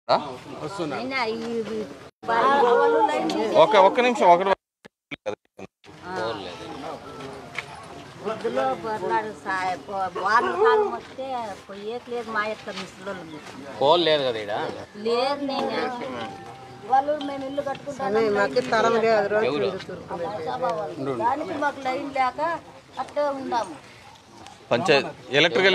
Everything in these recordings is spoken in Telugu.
అయినా ఈ ఈ ఒక ఒక్క నిమిషం ఒకటి వృద్ధులో బర్లాడు సాయ వాళ్ళు కాలం వస్తే పోయేట్లేదు మా యొక్క మిస్లో పోల్ లేదు కదా ఇక్కడ లేదు నేను వాళ్ళు మేము ఇల్లు కట్టుకుంటాను దానికి మాకు లైన్ లేక అట్టే ఉండాము పంచాయత్ ఎలక్ట్రికల్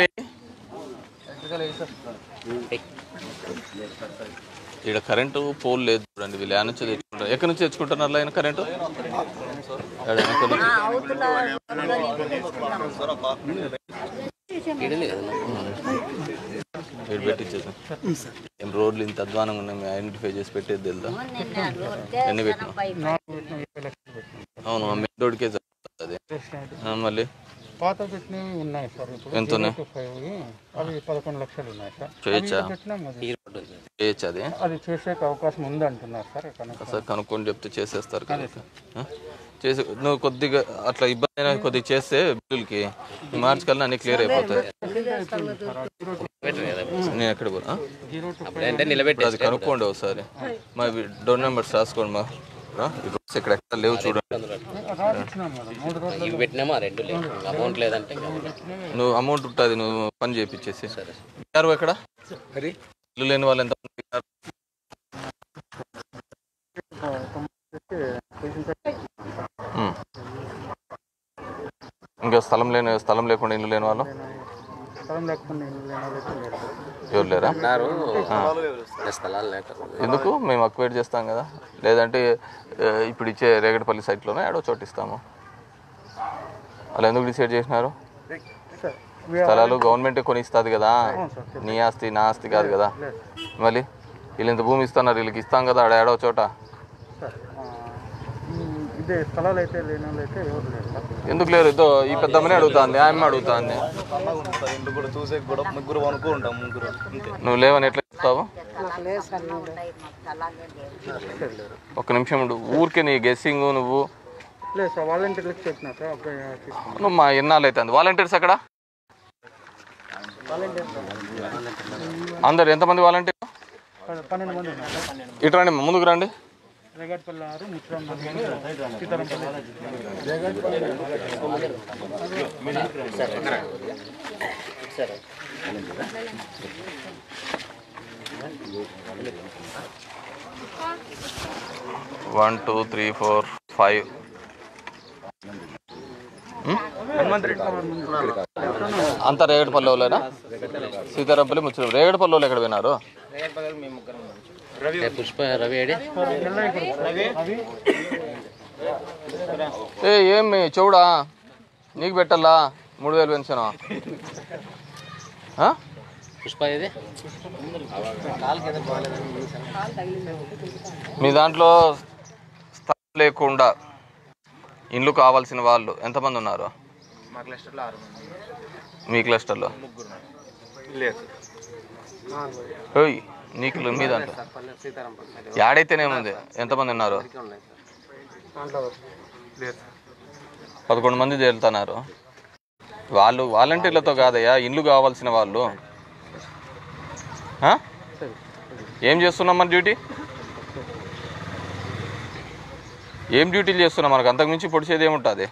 ఇక్కడ కరెంటు పోల్ లేదు చూడండి వీళ్ళు యాడ్ నుంచి తెచ్చుకుంటారు ఎక్కడి నుంచి తెచ్చుకుంటున్నారు లైన్ కరెంటు ఏడ ఎక్కడి నుంచి? ఆ అవతల వర్గాలు ఇంటికి తెచ్చుకున్నాము. ఈడుంది కదా వీడు పెట్టించేసాం ఏం రోడ్లు ఇంత అధ్వానంగా ఉన్నాయి మేము ఐడెంటిఫై చేసి పెట్టేది తెలుదా నిన్న రోడ్డే ఎన్ని పెట్టినావు? పై అవును మెయిన్ రోడ్కే అది ఆ, మళ్ళీ పాత పెట్టినవి ఉన్నాయి సార్ ఇప్పుడు ఎంత ఉన్నాయి? జీరో టు ఫైవ్ అవి పదకొండు లక్షలు ఉన్నాయి సార్ చేయొచ్చా అవి పెట్టినాం అది ఈ రోడ్డు ఉంది చేయొచ్చు అది అది చేసే అవకాశం ఉంది అంటున్నారు సార్ కనుక సార్ కనుక్కొని చెప్తే చేసేస్తారు కదా ఆ? చేసి నువ్వు కొద్దిగా అట్లా ఇబ్బంది అయినా కొద్దిగా చేస్తే బిల్లులకి ఈ మార్చి కల్లా అన్ని క్లియర్ అయిపోతాయి పెట్టరు కదా నేను ఎక్కడ పోనా జీరో టు అప్పుడు అంటే నిలబెట్టి అది కనుక్కోండి ఒకసారి మా డోర్ నెంబర్స్ రాసుకోండి మా రా, ఈ రోడ్స్ ఇక్కడ ఎక్కడ లేవు చూడండి రాసిచ్చినాం మేడం మూడు రోజులు ఇవి పెట్టినామా రెండు లేవు అమౌంట్ లేదంటే ఇంకా నువ్వు అమౌంట్ ఉంటుంది నువ్వు పని చేయించేసి యారు ఎక్కడ ఇల్లు లేని వాళ్ళు ఎంత ఉమ్. ఇంకా స్థలం లేని స్థలం లేకుండా ఇల్లు లేని వాళ్ళు స్థలం లేకుండా ఇల్లు లేని వాళ్ళైతే లేరు సార్. ఎవరు లేరా అన్నారు స్థలాలు లేక ఎందుకు మేము అక్వైర్ చేస్తాం కదా లేదంటే ఆ, ఇప్పుడు ఇచ్చే రేగడపల్లి సైట్లోనే ఏడో చోటు ఇస్తాము అలా ఎందుకు డిసైడ్ చేసినారు సార్ స్థలాలు గవర్నమెంట్ కొని ఇస్తుంది కదా నీ ఆస్తి నా ఆస్తి కాదు కదా మళ్ళీ వీళ్ళు ఇంత భూమి ఇస్తున్నారు వీళ్ళకి ఇస్తాం కదా ఆడ ఏడో చోట సార్ ఆ, ఈ- ఇదే స్థలాలు అయితే లేని వాళ్ళు అయితే ఎవరు లేరు సార్ ఎందుకు లేరు ఇదో ఈ పెద్దమ్మనే అడుగుతాంది ఆమె అడుగుతాంది ఇంటి కూడా చూసే కూడా ముగ్గురు అనుకుంటాం ముగ్గురు అంతే నువ్వు లేవని ఎట్లా చెప్తావు ఉంటాయి మాకు స్థలాలే లేవు ఒక్క నిమిషం ఉండు ఊరికే నీ గెస్సింగ్ నువ్వు లేదు సార్ వాలంటీర్లకు చెప్పినా సార్ అబ్బాయి తీసుకున్నాం నువ్వు మా ఎన్నాళ్ళు అవుతుంది వాలంటీర్స్ అక్కడ అందరు ఎంతమంది వాలంటీర్ పన్నెండు మంది ఉన్నారు సార్ ఇటు రండి ముందుకు రండి రేగట్పల్లి ఆరు ముత్రం Seetharampalli one two three four five అంతా రేగడపల్లి వాళ్ళేనా సీతారాంపల్లి ముచ్చడం రేగడపల్లి వాళ్ళు ఎక్కడ పోయినారు ఏ పుష్ప రవి ఏడి ఏ ఏమి చెవుడా నీకు పెట్టాలా మూడు వేలు పెన్షన్ పుష్ప ఏది మీ దాంట్లో స్థలం లేకుండా ఇండ్లు కావాల్సిన వాళ్ళు ఎంతమంది ఉన్నారు మా క్లస్టర్లో ఆరు మంది మీ క్లస్టర్లో లేదు ఓయ్ నీకు మీ దాంట్లో యాడైతేనేముంది ఎంతమంది ఉన్నారు లేదు పదకొండు మంది తేలుతున్నారు వాళ్ళు వాలంటీర్లతో కాదయ్యా ఇండ్లు కావాల్సిన వాళ్ళు ఆ? ఏం చేస్తున్నాం మన డ్యూటీ ఏం డ్యూటీలు చేస్తున్నాం మనకు అంతకుమించి పొడిచేది ఏముంటుంది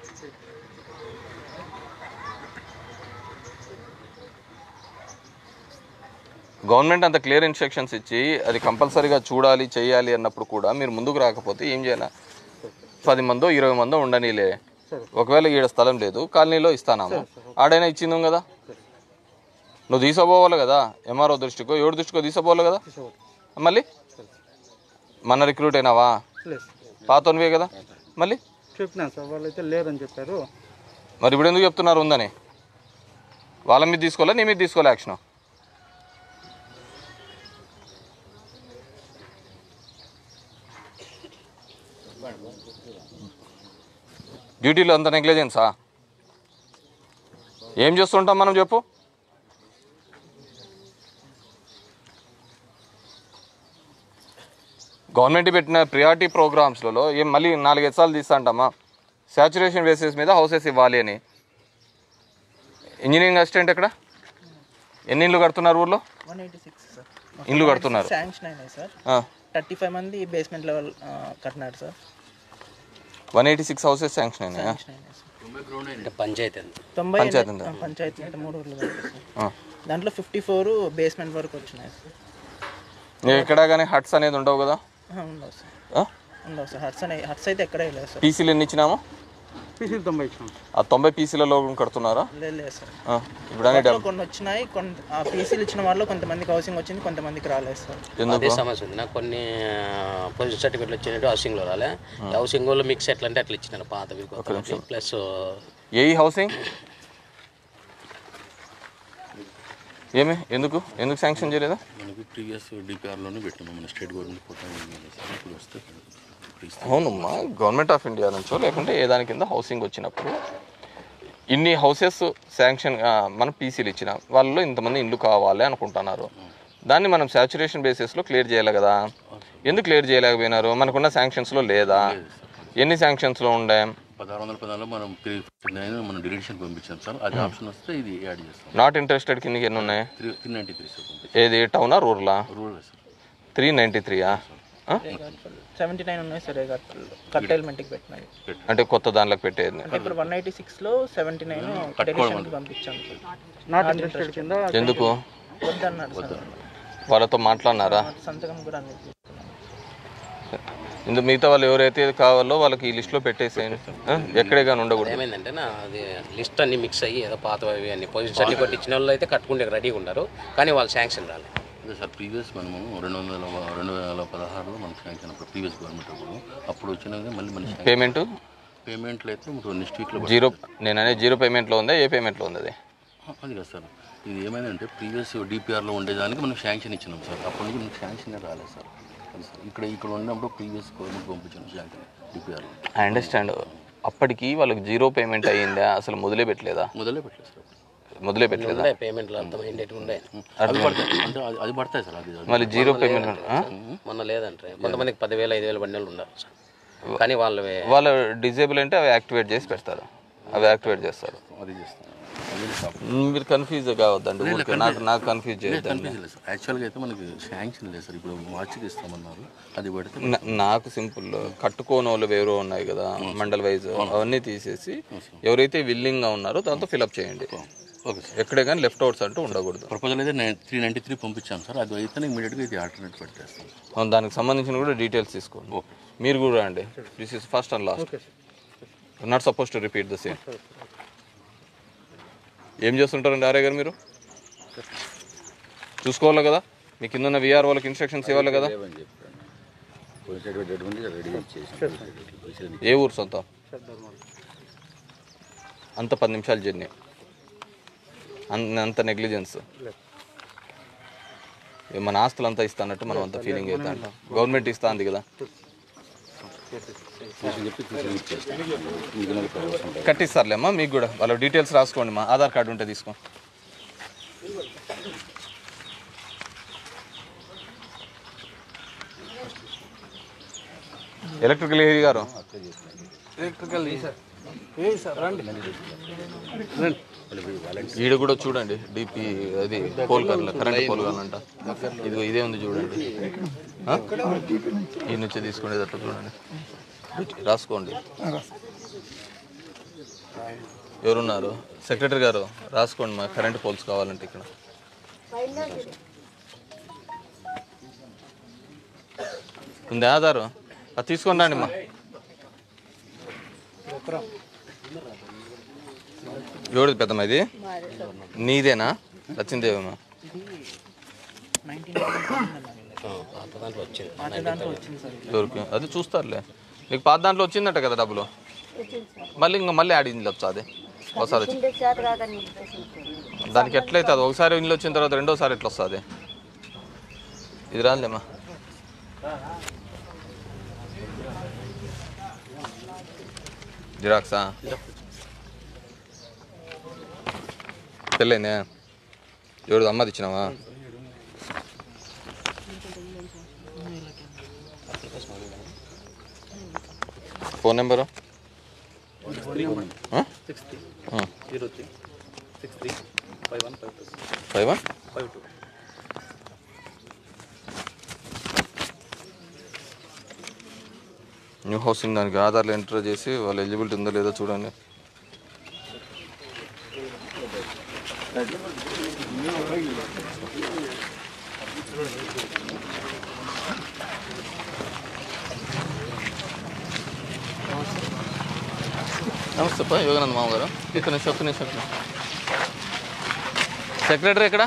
గవర్నమెంట్ అంత క్లియర్ ఇన్స్ట్రక్షన్స్ ఇచ్చి అది కంపల్సరీగా చూడాలి చేయాలి అన్నప్పుడు కూడా మీరు ముందుకు రాకపోతే ఏం చేయాలి పది మందో ఇరవై మందో ఉండనీలే ఒకవేళ ఈడ స్థలం లేదు కాలనీలో ఇస్తానాము ఆడైనా ఇచ్చిందాం కదా నువ్వు తీసుకోపోవాలి కదా ఎంఆర్ఓ దృష్టికో ఎవరి దృష్టికో తీసుకోపోవాలి కదా మళ్ళీ మన రిక్రూట్ అయినావా లేదు పాతోనివే కదా మళ్ళీ చెప్పినాను సార్ వాళ్ళు అయితే లేరని చెప్పారు మరి ఇప్పుడు ఎందుకు చెప్తున్నారు ఉందని వాళ్ళ మీద తీసుకోలే నీ మీద తీసుకోలే యాక్షన్ డ్యూటీలో అంత నెగ్లిజెన్సా ఏం చేస్తుంటాం మనం చెప్పు గవర్నమెంట్ పెట్టిన ప్రియారిటీ ప్రోగ్రామ్స్లలో ఏం మళ్ళీ నాలుగైదు సార్లు తీస్తా అంటామా శాచురేషన్ బేసిస్ మీద హౌసెస్ ఇవ్వాలి అని ఇంజనీరింగ్ అసిస్టెంట్ ఎక్కడ ఎన్ని ఇళ్ళు కడుతున్నారు ఊర్లో ఇండ్లు కడుతున్నారు శాంక్షన్ అయినాయి సార్ ఆ, థర్టీ ఫైవ్ మంది బేస్మెంట్ లెవెల్ కట్టినారు sir one eighty six houses sanction అయినాయా శాంక్షన్ అయినాయి సార్ అంటే పంచాయతీ అంత తొంభై పంచాయతీ ఎనిమిది- ఆ, పంచాయతీ అంటే మూడు ఊర్లు కలిపి సార్. ఆ. దాంట్లో ఫిఫ్టీ ఫోర్ బేస్మెంట్ వరకు వచ్చినాయి సార్ ఇంకా ఎక్కడా కానీ హట్స్ అనేది ఉండవు కదా ఆ, ఉండవు సార్ ఆ? ఉండవు సార్ హట్స్ అనే హట్స్ అయితే ఎక్కడ లేదు సార్ పీసీలు ఎన్ని ఇచ్చినాము పీసీలు తొంభై ఇచ్చాం ఆ తొంభై పీసీలలో కడుతున్నారా లేదు లేదు సార్ ఆ, ఇప్పుడు అన్ని వాటిలో కొన్ని వచ్చినాయి కొంత ఆ పీసీలు ఇచ్చిన వాళ్ళు కొంతమందికి హౌసింగ్ వచ్చింది కొంతమందికి రాలేదు సార్ ఎందుకు అదే సమస్య ఉంది నాకు కొన్ని పొజిషన్ సర్టిఫికెట్లు వచ్చినట్టు హౌసింగ్లో రాలే హౌసింగ్ వాళ్ళు మిక్స్ ఎట్లా అంటే అట్లా ఇచ్చినారు పాతవి కొత్తవి ప్లస్ ఏ హౌసింగ్ ఏమి ఎందుకు ఎందుకు శాంక్షన్ చేయలేదా మనకి ప్రీవియస్ డిపిఆర్లోనే పెట్టాము మన స్టేట్ గవర్నమెంట్ కోటా సార్ ఇప్పుడు వస్తే ఇప్పుడు ఇస్తాం. అవునమ్మా గవర్నమెంట్ ఆఫ్ ఇండియా నుంచో లేకుంటే ఏ దాని కింద హౌసింగ్ వచ్చినప్పుడు ఇన్ని హౌసెస్ శాంక్షన్ మనం పీసీలు ఇచ్చిన వాళ్ళలో ఇంతమంది ఇండ్లు కావాలి అనుకుంటున్నారు దాన్ని మనం సాచురేషన్ బేసిస్లో క్లియర్ చేయాలి కదా ఎందుకు క్లియర్ చేయలేకపోయినారు మనకున్న శాంక్షన్స్లో లేదా ఎన్ని శాంక్షన్స్లో ఉండే పదహారు వందల పదాల్లో మనం నైన్ మనం డిరెక్షన్ పంపించాం సార్ అది ఆప్షన్ వస్తే ఇది యాడ్ చేస్తాం నాట్ ఇంట్రెస్టెడ్ కిందకి ఎన్ని ఉన్నాయి three three ninety three sir పంపించాం ఏది టౌనా రూరలా రూరల్ సార్ త్రీ నైంటీ త్రీయా సెవెంటీ నైన్ ఉన్నాయి సార్ రేగాట్పల్లిలో కట్టెల్మెంట్కి పెట్టినాయి అంటే కొత్త దాంట్లోకి పెట్టేది అంటే ఇప్పుడు వన్ ఎయిటీ సిక్స్లో సెవెంటీ నైన్ డెలిషన్కి పంపించాం సార్ నాట్ ఇంట్రెస్టెడ్ కింద ఎందుకు వద్దన్నారు సార్ వాళ్ళతో మాట్లాడినారా సంతకం కూడా అన్ని తీసుకున్నాం ఇందుకు మిగతా వాళ్ళు ఎవరైతే కావాలో వాళ్ళకి ఈ లిస్ట్లో పెట్టేసేయండి ఆ? ఎక్కడే కానీ ఉండకూడదు ఏమైందంటే నా అది లిస్ట్ అన్ని మిక్స్ అయ్యి ఏదో పాతవి అన్ని పొజిషన్ సర్టిఫికెట్ ఇచ్చిన వాళ్ళు అయితే కట్టుకుంటే రెడీగా ఉన్నారు కానీ వాళ్ళు శాంక్షన్ రాలేదు అదే సార్ ప్రీవియస్ మనము రెండు వందల రెండు వేల పదహారులో మనకు శాంక్షన్ అప్పుడు ప్రీవియస్ గవర్నమెంట్ అప్పుడు అప్పుడు వచ్చినాక మళ్ళీ మన పేమెంట్ పేమెంట్లు అయితే ఇప్పుడు నెక్స్ట్ వీక్లో జీరో నేను అనేది జీరో పేమెంట్లో ఉందా ఏ పేమెంట్లో ఉంది అది అది కదా సార్ ఇది ఏమైందంటే ప్రీవియస్ డిపిఆర్లో ఉండేదానికి మనం శాంక్షన్ ఇచ్చినాం సార్ అప్పటి నుంచి మనకు శాంక్షన్ రాలేదు సార్ అది సార్ ఇక్కడ ఇక్కడ ఉన్నప్పుడు ప్రీవియస్ గవర్నమెంట్ పంపించాం శాంక్షన్ డిపిఆర్లో ఐ అండర్స్టాండ్ అప్పటికి వాళ్ళకి జీరో పేమెంట్ అయ్యిందా అసలు మొదలే పెట్టలేదా మొదలే పెట్టలేదు సార్ మొదలే పెట్టలేదా ఉండే పేమెంట్లు అర్థమైండేటి ఉండే అది పడతాయి అంటే అది- అది పడతాయి సార్ అది అది. మళ్ళీ జీరో పేమెంట్ మొన్న లేదంటే కొంతమందికి పదివేలు ఐదు వేలు బండిలు ఉన్నారు సార్ కానీ వాళ్ళు వాళ్ళ డిజేబుల్ అంటే అవి యాక్టివేట్ చేసి పెడతారు అవి యాక్టివేట్ చేస్తారు అది చేస్తాం అది సార్ మీరు కన్ఫ్యూజ్ కావద్దండి ఊరికే నాకు నాకు కన్ఫ్యూజ్ చేయొద్దండి కన్ఫ్యూజ్ లేదు సార్ యాక్చువల్గా అయితే మనకి శాంక్షన్ లేదు సార్ ఇప్పుడు మార్చికి ఇస్తామన్నారు అది పెడితే నా- నాకు సింపుల్ కట్టుకోని వాళ్ళు ఎవరో ఉన్నాయి కదా మండల్ వైజ్ అవన్నీ తీసేసి ఎవరైతే విల్లింగ్గా ఉన్నారో దాంతో ఫిలప్ చేయండి ఓకే సార్ ఎక్కడే కానీ లెఫ్ట్ అవుట్స్ అంటూ ఉండకూడదు ప్రపోజల్ అయితే నేను త్రీ నైంటీ త్రీ పంపించాం సార్ అది అయితే ఇమీడియట్గా ఇది ఆల్టర్నేట్ పెట్టేస్తాం అవును, దానికి సంబంధించిన కూడా డీటెయిల్స్ తీసుకోండి మీరు కూడా అండి this is first and last not suppose to repeat the same ఏం చేస్తుంటారండి ఆర్య గారు మీరు చూసుకోవాలి కదా మీ కింద ఉన్న విఆర్ వాళ్ళకి ఇన్స్ట్రక్షన్స్ ఇవ్వాలి కదా ఏ ఊరు సొంతం అంత పది నిమిషాలు జర్నీ అన్- అంత నెగ్లిజెన్స్ మన ఆస్తులు అంతా ఇస్తా అన్నట్టు మనం అంత ఫీలింగ్ అవుతా అంటాం గవర్నమెంట్ ఇస్తా అంది కదా కట్టిస్తారులేమ్మా మీకు కూడా వాళ్ళ డీటెయిల్స్ రాసుకోండి మా ఆధార్ కార్డు ఉంటే తీసుకో ఎలక్ట్రికల్ ఏరి గారు ఈడ కూడా చూడండి డిపి అది పోల్ కర్ల కరెంట్ పోల్ కావాలంట ఇదిగో ఇదే ఉంది చూడండి ఆ? ఈ నుంచి తీసుకునేది అట్లా చూడండి రాసుకోండి ఎవరున్నారు సెక్రటరీ గారు రాసుకోండి మా కరెంట్ పోల్స్ కావాలంటే ఇక్కడ ఉంది ఆధారు అది తీసుకొని రండి మా ఎవరిది పెద్దమ్మ ఇది నీదేనా లచ్చిందేవమ్మా నైన్టీన్ పాత దాంట్లో వచ్చింది పాత దాంట్లో వచ్చింది సార్ ఎవరికి అది చూస్తారులే నీకు పాత దాంట్లో వచ్చిందట కదా డబ్బులు మళ్ళీ ఇంకా మళ్ళీ యాడ్ ఇందులో వచ్చాది ఒకసారి వచ్చి కింద చేత కాక నిలిపేసి దానికి ఎట్లయితే అది ఒకసారి ఇంట్లో వచ్చిన తర్వాత రెండోసారి ఎట్లా వస్తుంది ఇది రాదులేమ్మా జిరాక్సా పెళ్ళైందే ఎవరు అమ్మది ఇచ్చినావా phone number six three zero three six three five one five two five one five two new housing దానికి ఆధార్లో ఎంటర్ చేసి వాళ్ళు ఎలిజిబిలిటీ ఉందో లేదో చూడండి నమస్తే పా యోగానంద మామగారు ఇక్కడ నుంచి ఒక్క నిమిషం ఒక్క నిమిషం. సెక్రటరీ ఎక్కడ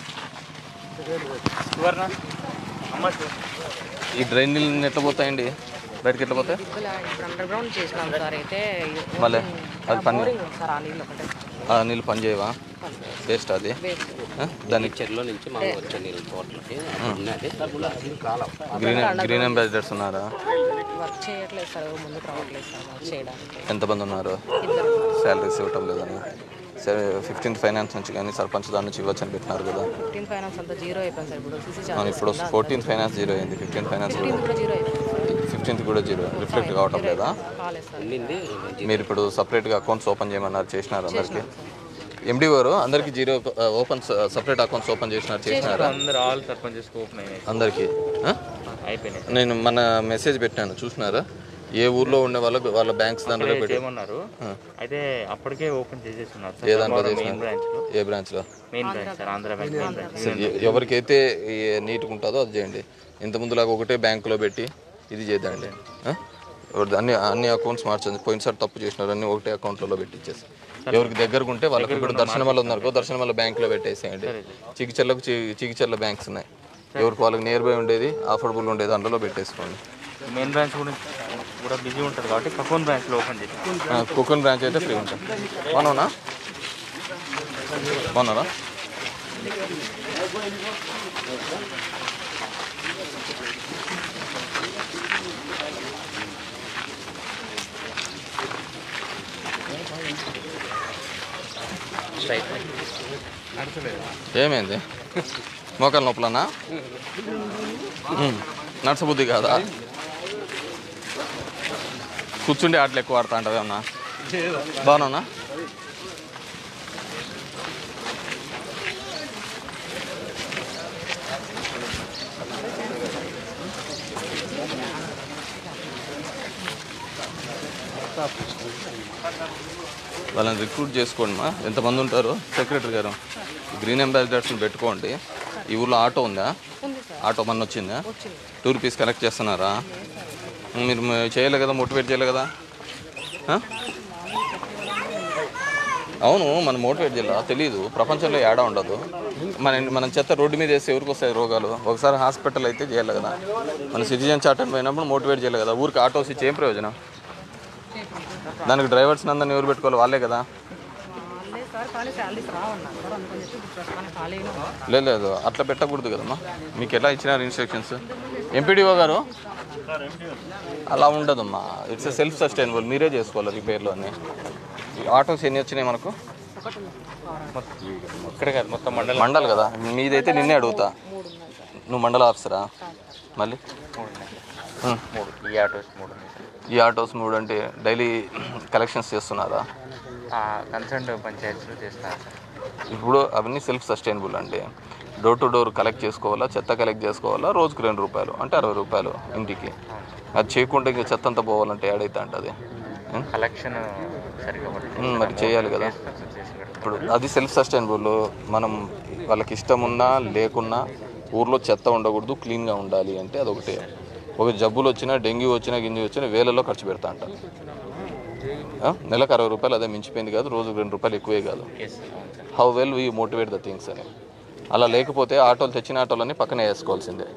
ఈ డ్రైన్ నీళ్ళు ఎట్లా పోతాయండి బయటకి ఎట్లా పోతాయి ఇలా ఇప్పుడు అండర్ గ్రౌండ్ చేసినాం సార్ అయితే మళ్ళీ అది పని బోరింగ్ సార్ ఆ నీళ్ళు ఒకటే ఆ నీళ్ళు పని చేయవా వేస్ట్ అది వేస్ట్ ఆ? దానికి చెరువులో నుంచి మా వచ్చే నీళ్ళు తోటలకి ఉన్నది గ్రీన్ గ్రీన్ అంబాసిడర్స్ ఉన్నారా వర్క్ చేయట్లేదు సార్ ఎవరు ముందుకు రావట్లేదు సార్ వర్క్ చేయడానికి ఎంతమంది ఉన్నారు ఇద్దరు శాలరీస్ ఇవ్వటం లేదని సరే ఫిఫ్టీన్త్ ఫైనాన్స్ నుంచి కానీ సర్పంచ్ దాని నుంచి ఇవ్వచ్చని పెట్టినారు కదా ఫిఫ్టీన్ ఫైనాన్స్ అంతా జీరో అయిపోయింది సార్ ఇప్పుడు సీసీ అవును చార్జెస్ ఇప్పుడు ఫోర్టీన్త్ ఫైనాన్స్ జీరో అయింది ఫిఫ్టీన్త్ ఫైనాన్స్ ఫిఫ్టీన్ కూడా జీరో అయిపోయింది ఫిఫ్టీన్త్ కూడా జీరో రిఫ్లెక్ట్ కావటం లేదా కాలేదు సార్ ఉండింది మీరు ఇప్పుడు సపరేట్గా అకౌంట్స్ ఓపెన్ చేయమన్నారు చేసినారు అందరికి ఎండి గారు అందరికి zero open separate accounts open చేసినారు చేసినారా అందరు ఆల్ సర్పంచెస్ ఓపెన్ అయినాయి అందరికి ఆ? అయిపోయినాయి నేను మన మెసేజ్ పెట్టాను చూసినారా ఏ ఊర్లో ఉండే వాళ్ళకి వాళ్ళ బ్యాంక్స్ దాంట్లో పెట్టి చేయమన్నారు అయితే అప్పటికే ఓపెన్ చేసేస్తున్నారు ఏ దాంట్లో మెయిన్ చేసినారు బ్రాంచ్ లో ఏ బ్రాంచ్లో main branch sir Andhra bank main branch సరే, ఎ- ఎవరికైతే ఈ నీట్గా ఉంటుందో అది చేయండి ఇంత ముందులాగా ఒకటే బ్యాంకులో పెట్టి ఇది చేద్దండి ఆ? ఎవరిది అన్ని అన్ని అకౌంట్స్ మార్చండి పోయినసారి తప్పు చేసినారు అన్ని ఒకటే అకౌంట్లలో పెట్టి ఇచ్చేసి ఎవరికి దగ్గరకు ఉంటే వాళ్ళకి ఇప్పుడు దర్శనం వల్ల ఉన్నారో దర్శనం వల్ల బ్యాంకులో పెట్టేసేయండి చికిచర్లకు చికిచర్ల బ్యాంక్స్ ఉన్నాయి ఎవరికి వాళ్ళకి నియర్ బై ఉండేది అఫోర్డబుల్ ఉండేది అందులో పెట్టేసుకోండి మెయిన్ బ్రాంచ్ కూడా కూడా బిజీ ఉంటుంది కాబట్టి కకోన్ బ్రాంచ్ లో ఓపెన్ చేసి కుక్కన్ బ్రాంచ్ అయితే ఫ్రీ ఉంటుంది బాగున్నావునా బాగున్నారా స్ట్రైట్ ఏమైంది మోకాలు నొప్పులన్నా ఉమ్. నడసబుద్ధి కాదా కూర్చుండి ఆటలు ఎక్కువ ఆడుతా ఉంటుంది అన్నా బాగున్నా వాళ్ళని రిక్రూట్ చేసుకోండి మా ఎంతమంది ఉంటారు సెక్రటరీ గారు గ్రీన్ అంబాసిడర్స్ని పెట్టుకోండి ఈ ఊర్లో ఆటో ఉందా ఉంది సార్ ఆటో మన వచ్చిందా వచ్చింది టూ రూపీస్ కలెక్ట్ చేస్తున్నారా మీరు మ- చేయలే కదా మోటివేట్ చేయలే కదా ఆ? అవును మనం మోటివేట్ చేయాలా తెలియదు ప్రపంచంలో ఏడా ఉండదు మన మనం చెత్త రోడ్డు మీద వేస్తే ఎవరికి వస్తాయి రోగాలు ఒకసారి హాస్పిటల్ అయితే చేయాలి కదా మన సిటిజన్ చార్టర్ పోయినప్పుడు మోటివేట్ చేయాలి కదా ఊరికి ఆటోస్ ఇచ్చి ఏం ప్రయోజనం దానికి డ్రైవర్స్ అందరిని ఎవరు పెట్టుకోవాలి వాళ్ళే కదా వాళ్ళే సార్ కానీ శాలరీస్ రావన్నారు సార్ అందుకని చెప్పి ఇప్పుడు ప్రస్తుతానికి ఖాళీగా ఉన్నాం. లేదు లేదు అట్లా పెట్టకూడదు కదమ్మా మీకు ఎలా ఇచ్చినారు ఇన్స్ట్రక్షన్స్ ఎంపీడీఓ గారు అలా ఉండదమ్మా ఇట్స్ సెల్ఫ్ సస్టైనబుల్ మీరే చేసుకోవాలి రిపేర్లు అన్ని ఈ ఆటోస్ ఎన్ని వచ్చినాయి మనకు ఇక్కడ కాదు మొత్తం మండలం మండల్ కదా మీదైతే నిన్నే అడుగుతా మూడు ఉన్నాయి సార్ నువ్వు మండల ఆఫీసరా మళ్ళీ ఉం. మూడు ఈ ఆటోస్ మూడు ఉన్నాయి సార్ ఈ ఆటోస్ మూడు అంటే డైలీ కలెక్షన్స్ చేస్తున్నారా కన్సర్న్ పంచాయతీలో చేస్తున్నారు సార్ ఇప్పుడు అవన్నీ సెల్ఫ్ సస్టైనబుల్ అండి డోర్ టు డోర్ కలెక్ట్ చేసుకోవాలా చెత్త కలెక్ట్ చేసుకోవాలా రోజుకి రెండు రూపాయలు అంటే అరవై రూపాయలు ఇంటికి అది చేయకుండా ఇంకా చెత్త అంతా పోవాలంటే ఏడైతే అంటది ఉం? కలెక్షన్ సరిగా పడుతుంది ఉం, మరి చేయాలి కదా ఇప్పుడు అది సెల్ఫ్ సస్టైనబుల్ మనం వాళ్ళకి ఇష్టం ఉన్నా లేకున్నా ఊర్లో చెత్త ఉండకూడదు క్లీన్గా ఉండాలి అంటే అదొకటే ఒక జబ్బులు వచ్చినా డెంగ్యూ వచ్చినా గింజి వచ్చినా వేలలో ఖర్చు పెడతా అంట ఆ? నెలకు అరవై రూపాయలు అదే మించిపోయింది కాదు రోజుకు రెండు రూపాయలు ఎక్కువే కాదు how well we motivate the things అని అలా లేకపోతే ఆటోలు తెచ్చిన ఆటోలన్నీ పక్కనే వేసుకోవాల్సిందే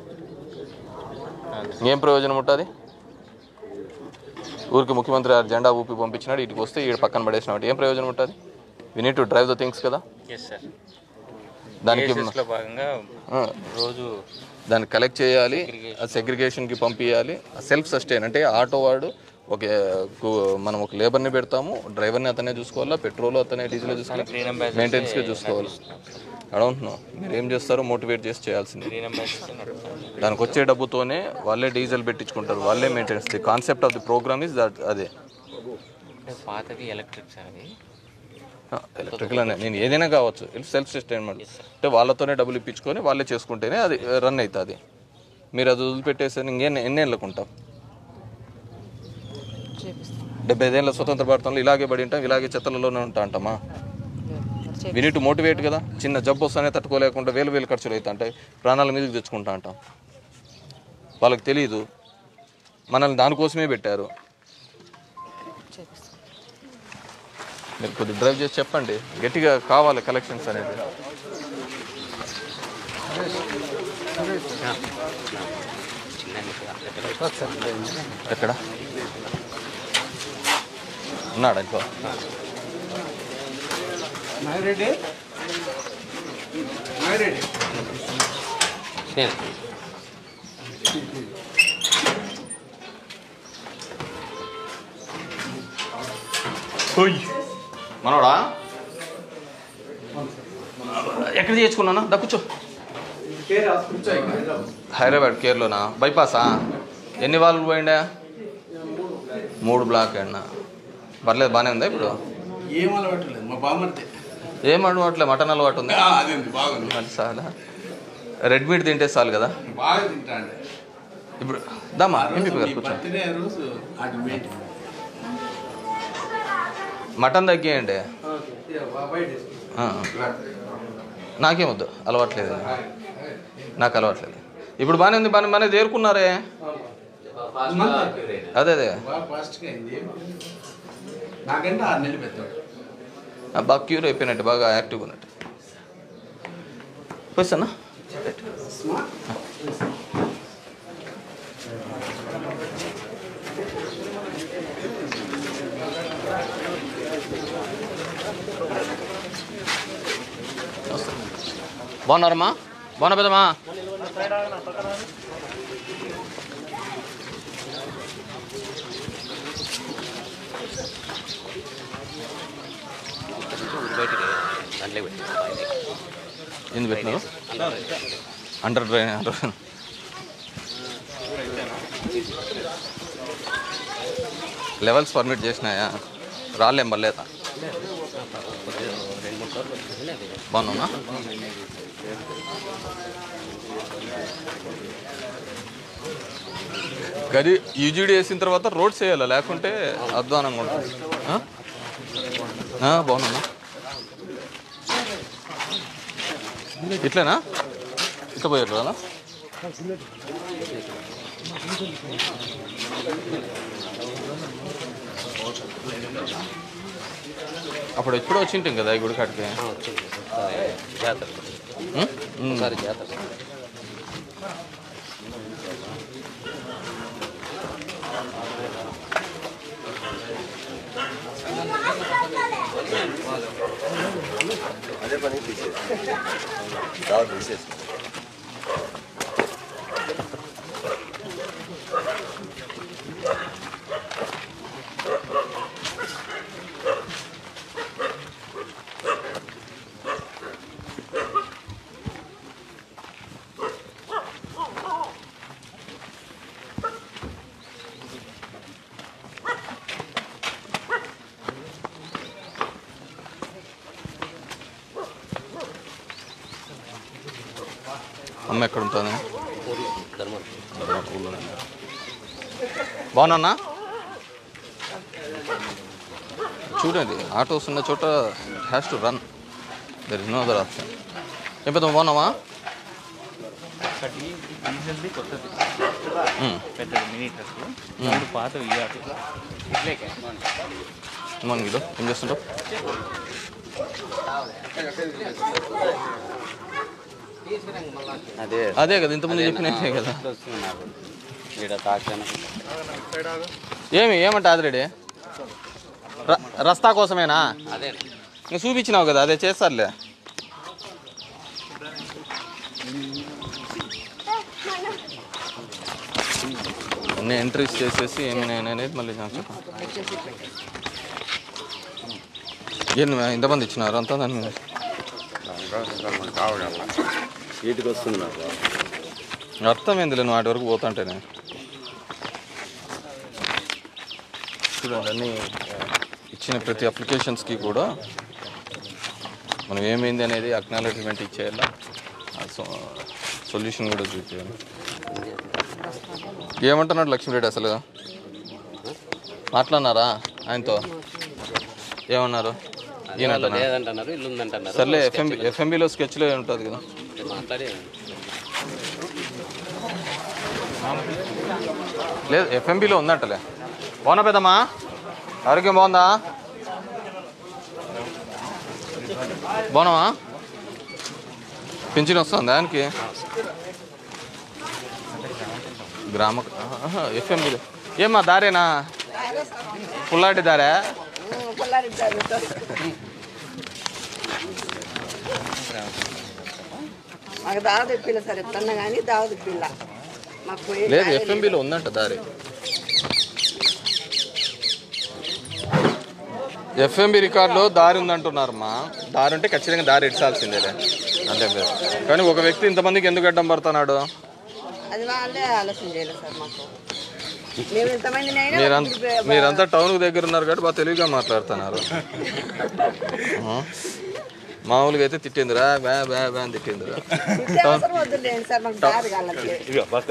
ఏం ప్రయోజనం ఉంటుంది ఊరికి ముఖ్యమంత్రి గారు జెండా ఊపి పంపించినాడు ఇటుకు వస్తే ఈడ పక్కన పడేసినాడు ఏం ప్రయోజనం ఉంటుంది we need to drive the things కదా ఎస్ సార్ దానికి లో భాగంగా ఆ, రోజు దాన్ని కలెక్ట్ చేయాలి సెగ్రిగేషన్కి పంపించాలి సెల్ఫ్ సస్టైన్ అంటే ఆటో వాడు ఒక కు- మనం ఒక లేబర్ని పెడతాము డ్రైవర్ని అతనే చూసుకోవాలా పెట్రోల్ అతనే డీజిల్ చూసుకోవాలి గ్రీన్ అంబాసిడర్ మెయింటెనెన్స్గా చూసుకోవాలి అడవుంటున్నాం మీరు ఏం చేస్తారో మోటివేట్ చేసి చేయాల్సింది గ్రీన్ అంబాసిడర్ నడుపుతారు దానికి వచ్చే డబ్బుతోనే వాళ్ళే డీజిల్ పెట్టించుకుంటారు వాళ్ళే maintenance the concept of the program is that అదే అంటే పాతది ఎలక్ట్రిక్ సార్ అది ఎలక్ట్రికల్ అనే నేను ఏదైనా కావచ్చు ఇట్స్ సెల్ఫ్ సస్టైన్మెంట్ అంటే వాళ్ళతోనే డబ్బులు ఇప్పించుకొని వాళ్ళే చేసుకుంటేనే అది రన్ అవుతుంది మీరు అది వదిలిపెట్టేసి ఇంకేం ఎన్ని ఏళ్ళకు ఉంటాం చేపిస్తాం డెబ్బై ఐదేళ్ళ స్వతంత్ర భారతంలో ఇలాగే పడి ఉంటాం ఇలాగే చెత్తలలోనే ఉంటా అంటామా లేదు సార్ చేపి వీ నీట్ మోటివేట్ కదా చిన్న జబ్బు వస్తానే తట్టుకోలేకుండా వేలు వేలు ఖర్చులు అవుతా ఉంటాయి ప్రాణాల మీదకి తెచ్చుకుంటా అంటాం వాళ్ళకి తెలియదు మనల్ని దానికోసమే పెట్టారు చేపిస్తాం మీరు కొద్దిగా డ్రైవ్ చేసి చెప్పండి గట్టిగా కావాలి కలెక్షన్స్ అనేది ఎక్కడ ఉన్నాడు ఇంకో నేను మనోడా ఎక్కడ చేసుకున్నానా దా కూర్చో హైదరాబాద్ కేర్లోనా బైపాసా ఎన్ని వాళ్ళు పోయిండా మూడు బ్లాక్ అన్నా పర్లేదు బాగానే ఉందా ఇప్పుడు ఏం అలవాటు లేదు మా బామ్మర్తే ఏం అలవాట్లే మటన్ అలవాటు ఉంది అది ఉంది బాగుంది మరి చాలా రెడ్ మీట్ తింటే చాలు కదా బాగా తింటాండే ఇప్పుడు దామా ఎంపీ గారు కూర్చో బర్త్డే రోజు అటు వెయిట్ మటన్ తగ్గేయండి ఆ, నాకేమొద్దు అలవాట్లేదు నాకు అలవాట్లేదు ఇప్పుడు బాగానే ఉంది బాగానే బాగానే తేరుకున్నారే అదే అదే బాగా ఫాస్ట్గా అయింది నాకంటే ఆరు నెలలు పెద్దవాడు ఆ, బాగా క్యూర్ అయిపోయినట్టు బాగా యాక్టివ్గా ఉన్నట్టు వస్తానా బాగున్నారమ్మా బాగున్నా పెద్దమ్మా బయటికి దాంట్లో పెట్టి ఎందుకు పెట్టినారు under drain under levels permit చేసినాయా రాలేం పర్లేదా బాగున్నా గది యూజీడీ వేసిన తర్వాత రోడ్స్ వేయాలి లేకుంటే అధ్వానంగా ఉంటుంది ఆ? ఆ, బాగున్నా ఇట్లేనా ఇట్లా పోయారు కదా అప్పుడు ఎప్పుడో వచ్చింటాం కదా ఈ గుడి కాడికి వచ్చింది జాతర ఉం? ఉం. ఒకసారి జాతర అమ్మ ఎక్కడ ఉంటుంది ఊర్లో ధర్మం బాగున్నా చూడండి ఆటోస్ ఉన్న చోట has to run there is no other option ఏం పెద్ద బాగున్నావా ఒకటి డీజిల్ది కొత్తది ఉం. పెద్దది మినీ ట్రక్ మూడు పాతవి ఇయ్యాలి మన గిడు ఏం చేస్తుంటావు అదే అదే కదా ఇంతకుముందు చెప్పినట్టే కదా వస్తుంది నాకు ఈడ తాకాను ఏమి ఏమంట ఆదిరెడ్డి ర- రస్తా కోసమేనా అదే నువ్వు చూపించినావు కదా అదే చేస్తారులే అన్ని ఎంట్రీస్ చేసేసి ఏమైనా అనేది మళ్ళీ నాకు చెప్పండి ఏంది మ్యా- ఇంతమంది ఇచ్చినారు అంతా దాని మీద వీటికి వస్తుంది నాకు అర్థమైందిలే నువ్వు వాటి వరకు పోతుంటేనే చూడండి అన్ని ఇచ్చిన ప్రతి అప్లికేషన్స్కి కూడా మనం ఏమైంది అనేది అక్నాలజ్మెంట్ ఇచ్చేయాల సొల్యూషన్ కూడా చూపించాలి ఏమంటున్నాడు లక్ష్మీరెడ్డి అసలు మాట్లాడినారా ఆయనతో ఏమన్నారు ఈయనంటనా లేదంటున్నారు ఇల్లు ఉందంటున్నారు సర్లే ఎఫ్ఎంబి ఎఫ్ఎంబిలో స్కెచ్లో ఉంటుంది కదా మాట్లాడి లేదు ఎఫ్ఎంబిలో ఉందంటలే బాగున్నా పెద్దమ్మా ఆరోగ్యం బాగుందా బాగున్నావా పింఛన్ వస్తుందా దానికి గ్రామ ఎఫ్ఎంబిలో ఏమ్మా దారేనా పుల్లాటి దారా మాకు దావ తెప్పిల్ల సార్ ఎప్పుడన్నా కానీ దావ తెప్పిల్ల మాకు పోయే లేదు ఎఫ్ఎంబిలో ఉందంట దారి ఎఫ్ఎంబి రికార్డులో దారి ఉందంటున్నారమ్మా దారి ఉంటే ఖచ్చితంగా దారి ఇడ్చాల్సిందేలే అంతే లేదు కానీ ఒక వ్యక్తి ఇంతమందికి ఎందుకు అడ్డం పడుతున్నాడు అది వాళ్ళే ఆలోచన చేయలేదు సార్ మాకు మేము ఇంతమంది మీరంతా మీరంతా టౌన్ దగ్గర ఉన్నారు కాబట్టి బాగా తెలివిగా మాట్లాడుతున్నారు ఆ? మామూలుగా అయితే తిట్టిందిరా బ్యా బ్యా బ్యా అని తిట్టిందిరా అవసరం వద్దులేండి సార్ మాకు దారి కాళ్ళకి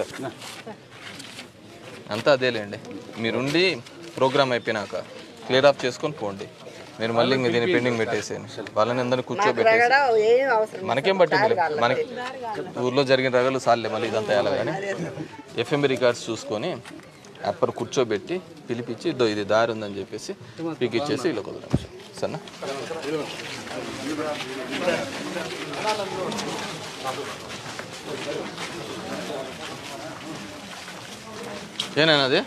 అంతా అదేలేండి మీరుండి ప్రోగ్రామ్ అయిపోయినాక క్లియర్ ఆఫ్ చేసుకొని పోండి మీరు మళ్ళీ ఇంక దీన్ని పెండింగ్ పెట్టేసేయండి వాళ్ళని అందరినీ కూర్చోబెట్టేసి రగడ ఏం అవసరం లేదు. మనకేం పట్టింది మనకి ఊర్లో జరిగిన రగలు సార్లే మళ్ళీ ఇదంతా ఎలా కానీ ఎఫ్ఎంబి రికార్డ్స్ చూసుకొని అప్పర్ కూర్చోబెట్టి పిలిపించి "ఇదో ఇది దారి ఉందని చెప్పేసి పీక్ ఇచ్చేసి ఇలా కుదరం సరేనా ఏనైనా అది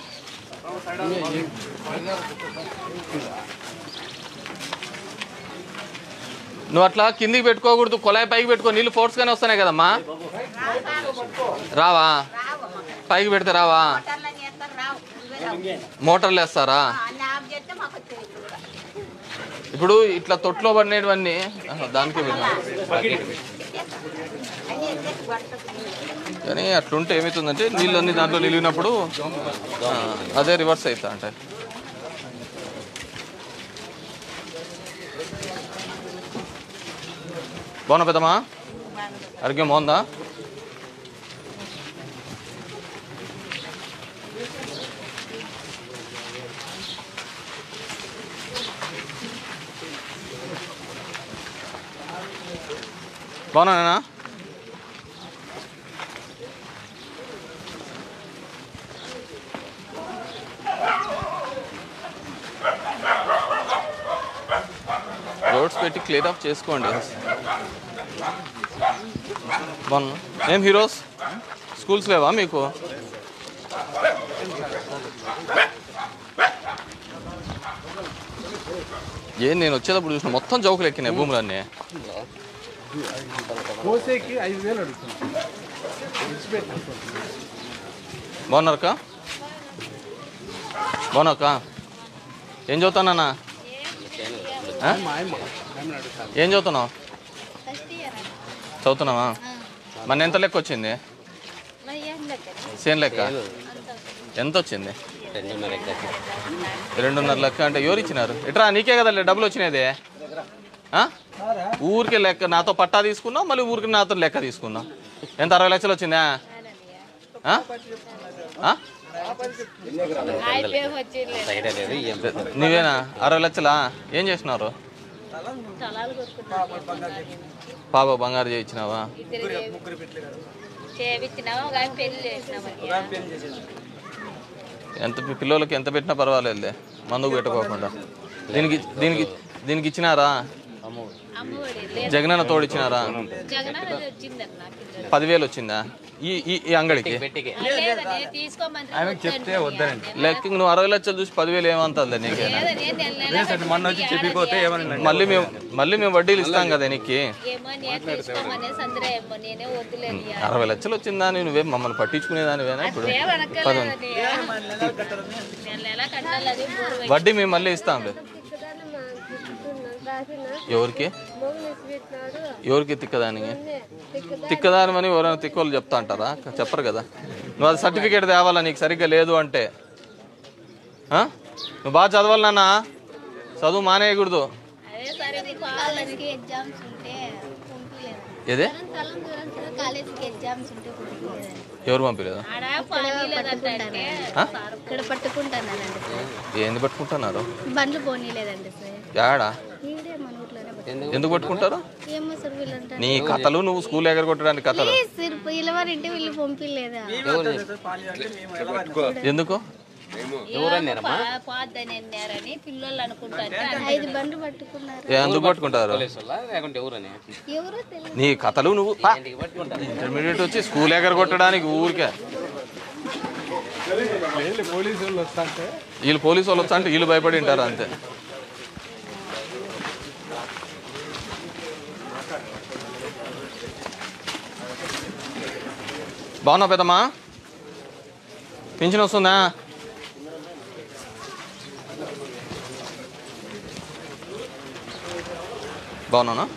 నువ్వు అట్లా కిందికి పెట్టుకోకూడదు కొలాయి పైకి పెట్టుకో నీళ్ళు ఫోర్స్గానే వస్తున్నాయి కదమ్మా రావా పైకి పెడితే రావా మోటార్లని ఎత్తారు రావు నువ్వే రావు. మోటార్లు వేస్తారా అన్ని ఆఫ్ చేస్తే మాకు తెలియదు ఇప్పుడు ఇట్లా తొట్లో పడినవన్నీ ఆహా, దానికే వెళ్ళాం అన్ని ఎత్తేసి పడుతుంది కానీ అట్లుంటే ఏమవుతుందంటే నీళ్ళు అన్ని దాంట్లో నిలిగినప్పుడు ఆ, అదే రివర్స్ అవుతా అంటే బాగున్నా పెద్దమ్మా ఆరోగ్యం బాగుందా బాగున్నానా రోడ్స్ పెట్టి క్లియర్ ఆఫ్ చేసుకోండి బాగున్నా ఏం హీరోస్ స్కూల్స్ లేవా మీకు ఏం నేను వచ్చేటప్పుడు చూసిన మొత్తం చౌకలు ఎక్కినాయి భూములన్నీ కోసేకి ఐదు వేలు అడుగుతున్నాం బాగున్నారక్క బాగున్నాక ఏం చదువుతానన్నా ఆ? ఏం చదువుతున్నావు చదువుతున్నావా మన ఎంత లెక్క వచ్చింది సేమ్ లెక్క ఎంత వచ్చింది రెండున్నర ఎకరాలు. రెండున్నర లెక్క అంటే ఎవరు ఇచ్చినారు ఇట్రా నీకే కదా డబ్బులు వచ్చినది ఆ? ఊరికే లెక్క నాతో పట్టా తీసుకున్నావు మళ్ళీ ఊరికి నాతో లెక్క తీసుకున్నావు ఎంత అరవై లక్షలు వచ్చిందా ఆ? ఆ? సైడే లేదు ఏం లేదు. నువ్వేనా అరవై లక్షలా ఏం చేసినారు పాప బంగారు చేయించినావా చేపించినాము కానీ పెళ్లి చేసినాము ఎంత పి- పిల్లలకి ఎంత పెట్టినా పర్వాలేదులే మందుకు పెట్టుకోకుండా దీనికి దీనికి దీనికి ఇచ్చినారా అమ్మఒడి జగనన్న తోడు ఇచ్చినారా జగన్ వచ్చిందన్న నాకు పదివేలు వచ్చిందా ఈ ఈ ఈ అంగడికి పెట్టికే లేదని తీసుకోమని చెప్తే వద్దనండి లెక్క నువ్వు అరవై లక్షలు చూసి పదివేలు ఏమంటుంది నీకేనా మొన్న వచ్చి చెప్పిపోతే మళ్ళీ మేము మళ్ళీ మేము వడ్డీలు ఇస్తాం కదా నీకు ఏమో నేను తీసుకోమనేసి అందరూ ఏమో నేనే వద్దులేదు అరవై లక్షలు వచ్చిందా నువ్వేం మమ్మల్ని పట్టించుకునేదానివేనా ఇప్పుడు పదండి నెల నెల కట్టాలి అది మూడు వేలు. వడ్డీ మేము మళ్ళీ ఇస్తాం ఎవరికి ఎవరికి తిక్కదానికి తిక్కదానివని ఎవరైనా తిక్కోళ్ళు చెప్తా అంటారా చెప్పరు కదా నువ్వు అది సర్టిఫికేట్ తేవాలా నీకు సరిగ్గా లేదు అంటే ఆ? నువ్వు బాగా చదవాలి నాన్న చదువు మానేయకూడదు అదే సరే నీకు కావాలని ఎగ్జామ్స్ ఉంటే పంపించలేదు ఏదే కాలేజీకి ఎగ్జామ్స్ ఉంటే పంపించలేదు ఎవరు పంపించలేదు ఆడ పది పట్టుకుంటానండి ఆ? ఇక్కడ పట్టుకుంటానండి సార్ ఏంది పట్టుకుంటున్నారు బండ్లు పోనీలేదండి సార్ యాడా ఈడే మన ఊర్లోనే పట్టుకుంటారు. ఎందుకు పట్టుకుంటారు ఏమో సార్ వీళ్ళంటారు నీ కథలు నువ్వు స్కూల్ ఎగరగొట్టడానికి కథలు ప్లీజ్ సార్ పిల్లవారింటే వీళ్ళు పంపిలేదా ఎందుకు పోద్దని అన్నారని పిల్లలు అనుకుంటారు ఐదు బండ్లు పట్టుకున్నారు ఏ, ఎందుకు పట్టుకుంటారు లేకుంటే ఎవరని ఎవరో తెలియదు నీ కథలు నువ్వు పా. ఇంటికి పట్టుకుంటారు ఇంటర్మీడియట్ వచ్చి స్కూల్ ఎగరగొట్టడానికి ఊరికే వీళ్ళు పోలీసు వాళ్ళు వస్తా అంటే వీళ్ళు భయపడి ఉంటారు అంతే బాగున్నావు పెద్దమ్మా పింఛన్ వస్తుందా బాగున్నానా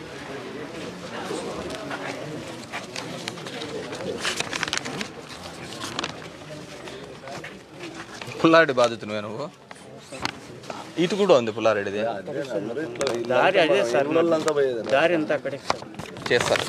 పుల్లారెడ్డి బాధితునివే నువ్వు ఇటు కూడా ఉంది పుల్లారెడ్డిది దారి అదే సార్ దారి అంతా అక్కడే సార్ చేస్తారు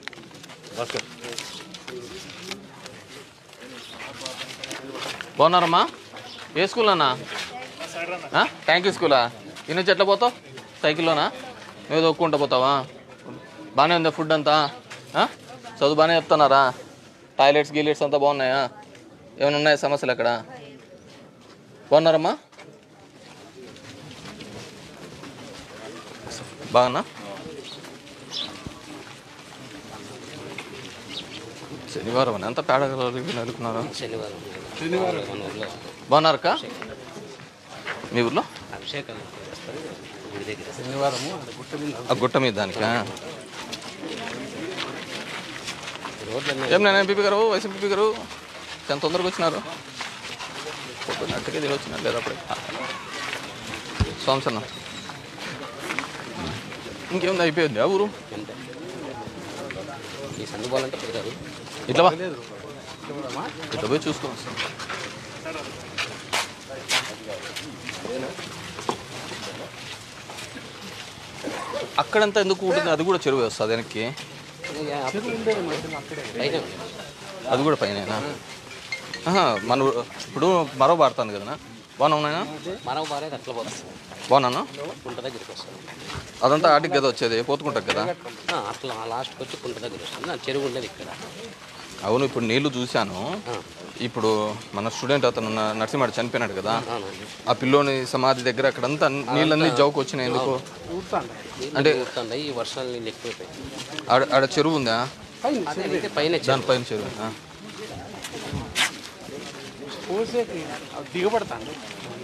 బాగున్నారమ్మా ఏ స్కూల్ అన్నా ట్యాంక్ స్కూలా ఈ నుంచి ఎట్లా పోతావు సైకిల్లోనా నువ్వు తొక్కుంటా పోతావా బాగానే ఉందా ఫుడ్ అంతా ఆ? చదువు బాగానే చెప్తున్నారా టాయిలెట్స్ గీలెట్స్ అంతా బాగున్నాయా ఏమైనా ఉన్నాయా సమస్యలు అక్కడ బాగున్నారమ్మా బాగున్నా శనివారం అని ఎంత పేడ నలుకున్నారు శనివారం శనివారం మన ఊర్లో బాగున్నారక్క మీ ఊర్లో అభిషేకం చేస్తారు గుడి దగ్గర శనివారము ఆ గుట్ట మీద దానికా రోడ్లన్నీ ఏం నేను ఎంపీ గారు వైస్ ఎంపీ గారు ఎంత తొందరగా వచ్చినారు పొద్దున్న అట్టకే తిని వచ్చినారు లేదా అప్పుడే సోమసన్న ఇంకేముంది అయిపోయింది ఆ ఊరు అంతే ఈ సందు పోవాలంటే కుదరదు ఇట్లా బా ఇట్లా పోయి చూసుకొని వస్తాం అక్కడంతా ఎందుకు ఉంటుంది అది కూడా చెరువు వస్తుంది వెనక్కి పైన అది కూడా పైన మన ఊ- ఇప్పుడు మరో పాడుతాను కదా బాగున్నా ఉన్నాయా మనం బాగాలేదు అట్లా పోతాం బాగున్నాను కుంట దగ్గరికి వస్తాం అదంతా ఆటికి కదా వచ్చేది పోతుకుంటారు కదా ఆ, అట్లా లాస్ట్కి వచ్చి కుంట దగ్గర వస్తుంది నా చెరువు ఉండేది ఇక్కడ అవును ఇప్పుడు నీళ్లు చూశాను ఆ, ఇప్పుడు మన స్టూడెంట్ అతను న- నరసింహాడు చనిపోయినాడు కదా అవునండి ఆ పిల్లోని సమాధి దగ్గర అక్కడంతా నీళ్ళన్నీ జౌకు వచ్చినాయి ఎందుకు అంటే అంటే ఈ వర్షాలు నీళ్ళు ఎక్కువైపోయాయి ఆడ ఆడ చెరువు ఉందా అదే పైన చెరువు. దానిపైన చెరువు ఆ. దిగబడతాను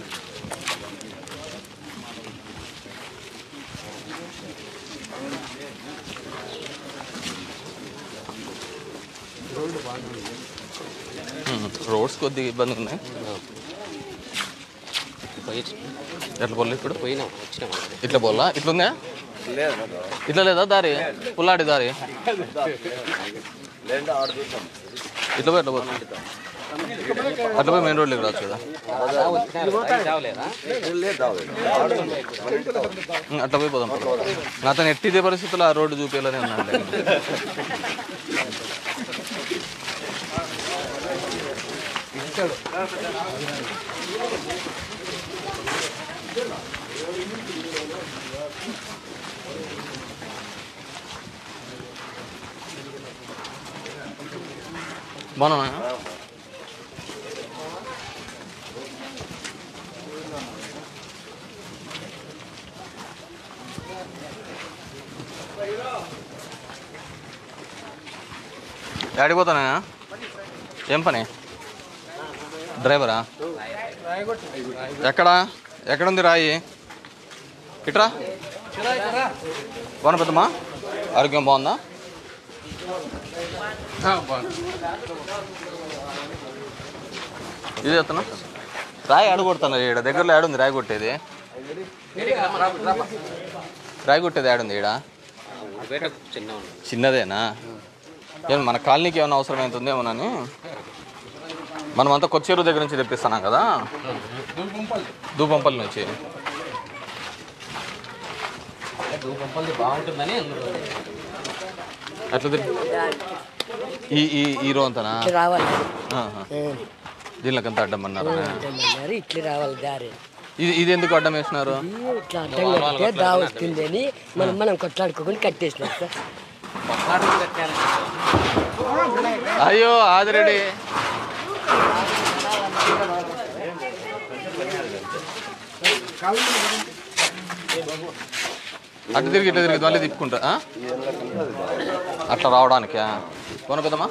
ఉమ్. రోడ్స్ కొద్దిగా ఇబ్బంది ఉన్నాయి ఆ. పోయి ఎట్లా పోలే ఇప్పుడు పోయినాం వచ్చినాం ఇట్లా పోలా ఇట్లా ఉందా ఇట్లా లేదా దారి పుల్లాడి దారి ఇట్లా పోయి ఎట్లా పోతుంది అట్లా పోయి మెయిన్ రోడ్లోకి రావచ్చు కదా చావలేదా ఉమ్, అట్లా పోయి పోదాం అతను ఎట్టిదే పరిస్థితుల్లో ఆ రోడ్డు చూపించాలని ఉన్నాడు బాగున్నా ఆడిపోతానా ఏం పని డ్రైవరా ఎక్కడా ఎక్కడుంది రాయి ఇట్రా బాగున్నా పెద్దమ్మా ఆరోగ్యం బాగుందా ఇది ఎత్తనా రాయి అడుగుడుతున్నా ఈడ దగ్గరలో ఏడుంది రాయి కొట్టేది రాయి కొట్టేది ఏడుంది ఈడ బయట చిన్న ఉంది చిన్నదేనా ఏం మన కాలనీకి ఏమైనా అవసరం అవుతుందేమోనని మనం అంతా కొచ్చేరు దగ్గర నుంచి తెప్పిస్తున్నాం కదా దూపంపల్లి నుంచి దూపంపల్లి బాగుంటుందని అందులో అట్లా తెప్పి- ఈ ఈ ఈ రో అంతనా రావాలి ఆహా. దీనికంతా అడ్డం అన్నారు మరి ఇట్లా రావాలి దారి ఇది ఇది ఎందుకు అడ్డం వేసినారు ఇట్లా అడ్డం కడితే దా వస్తుంది అని మనం మనం కొట్లాడుకోకుండా కట్టేసినాం సార్ అయ్యో ఆదిరెడ్డి అటు తిరిగి ఇట్లా తిరిగి మళ్ళీ తిప్పుకుంటా ఆ? అట్లా రావడానికా పోను కదమ్మా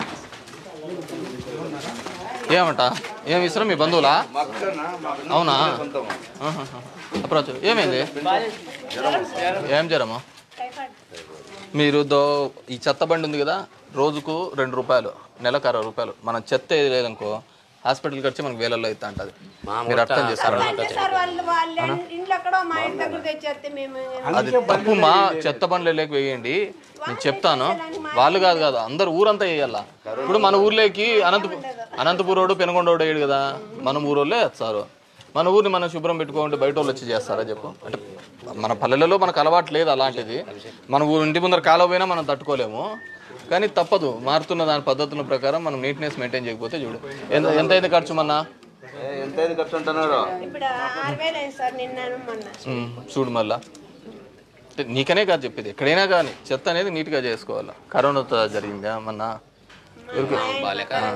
ఏమంట ఏమి ఇస్తారా మీ బంధువులా అవునా ఆహాహా. అప్రోచ్ ఏమైంది ఏం జ్వరమా మీరు దో ఈ చెత్త బండి ఉంది కదా రోజుకు రెండు రూపాయలు నెలకు అరవై రూపాయలు మనం చెత్త వేయలేదనుకో హాస్పిటల్కి వచ్చి మనకు వేలల్లో అయితే ఉంటుంది మీరు అర్థం చేసుకోండి సార్ వాళ్ళు వాళ్ళ ఇంట్లో ఎక్కడో మా ఇంటి దగ్గర తెచ్చేస్తే మేము అది తప్పు మా చెత్త బండ్లలోకి వేయండి నేను చెప్తాను వాళ్ళు కాదు కాదు అందరు ఊరంతా వేయాల ఇప్పుడు మన ఊర్లోకి అనంతపు అనంతపురోడు పెనుగొండోడు వేయడు కదా మన ఊరోళ్ళే వేస్తారు మన ఊరిని మనం శుభ్రం పెట్టుకోండి బయట వాళ్ళు వచ్చి చేస్తారా చెప్పు అంటే మన పల్లెలలో మనకు అలవాటు లేదు అలాంటిది మన ఊరు ఇంటి ముందర కాలువ పోయినా మనం తట్టుకోలేము కానీ తప్పదు మారుతున్న దాని పద్ధతుల ప్రకారం మనం నీట్నెస్ మెయింటైన్ చేయకపోతే చూడు ఎంత ఎంత అయింది ఖర్చు మొన్న ఎంత అయింది ఖర్చు అంటున్నారు ఇప్పుడు ఆరు వేలు అయింది సార్ నిన్న మొన్న ఉమ్, చూడు మళ్ళా అంటే నీకనే కాదు చెప్పేది ఎక్కడైనా కానీ చెత్త అనేది నీట్గా చేసుకోవాలి కరోనాతో జరిగిందా మొన్న ఎవరికి? ఆ.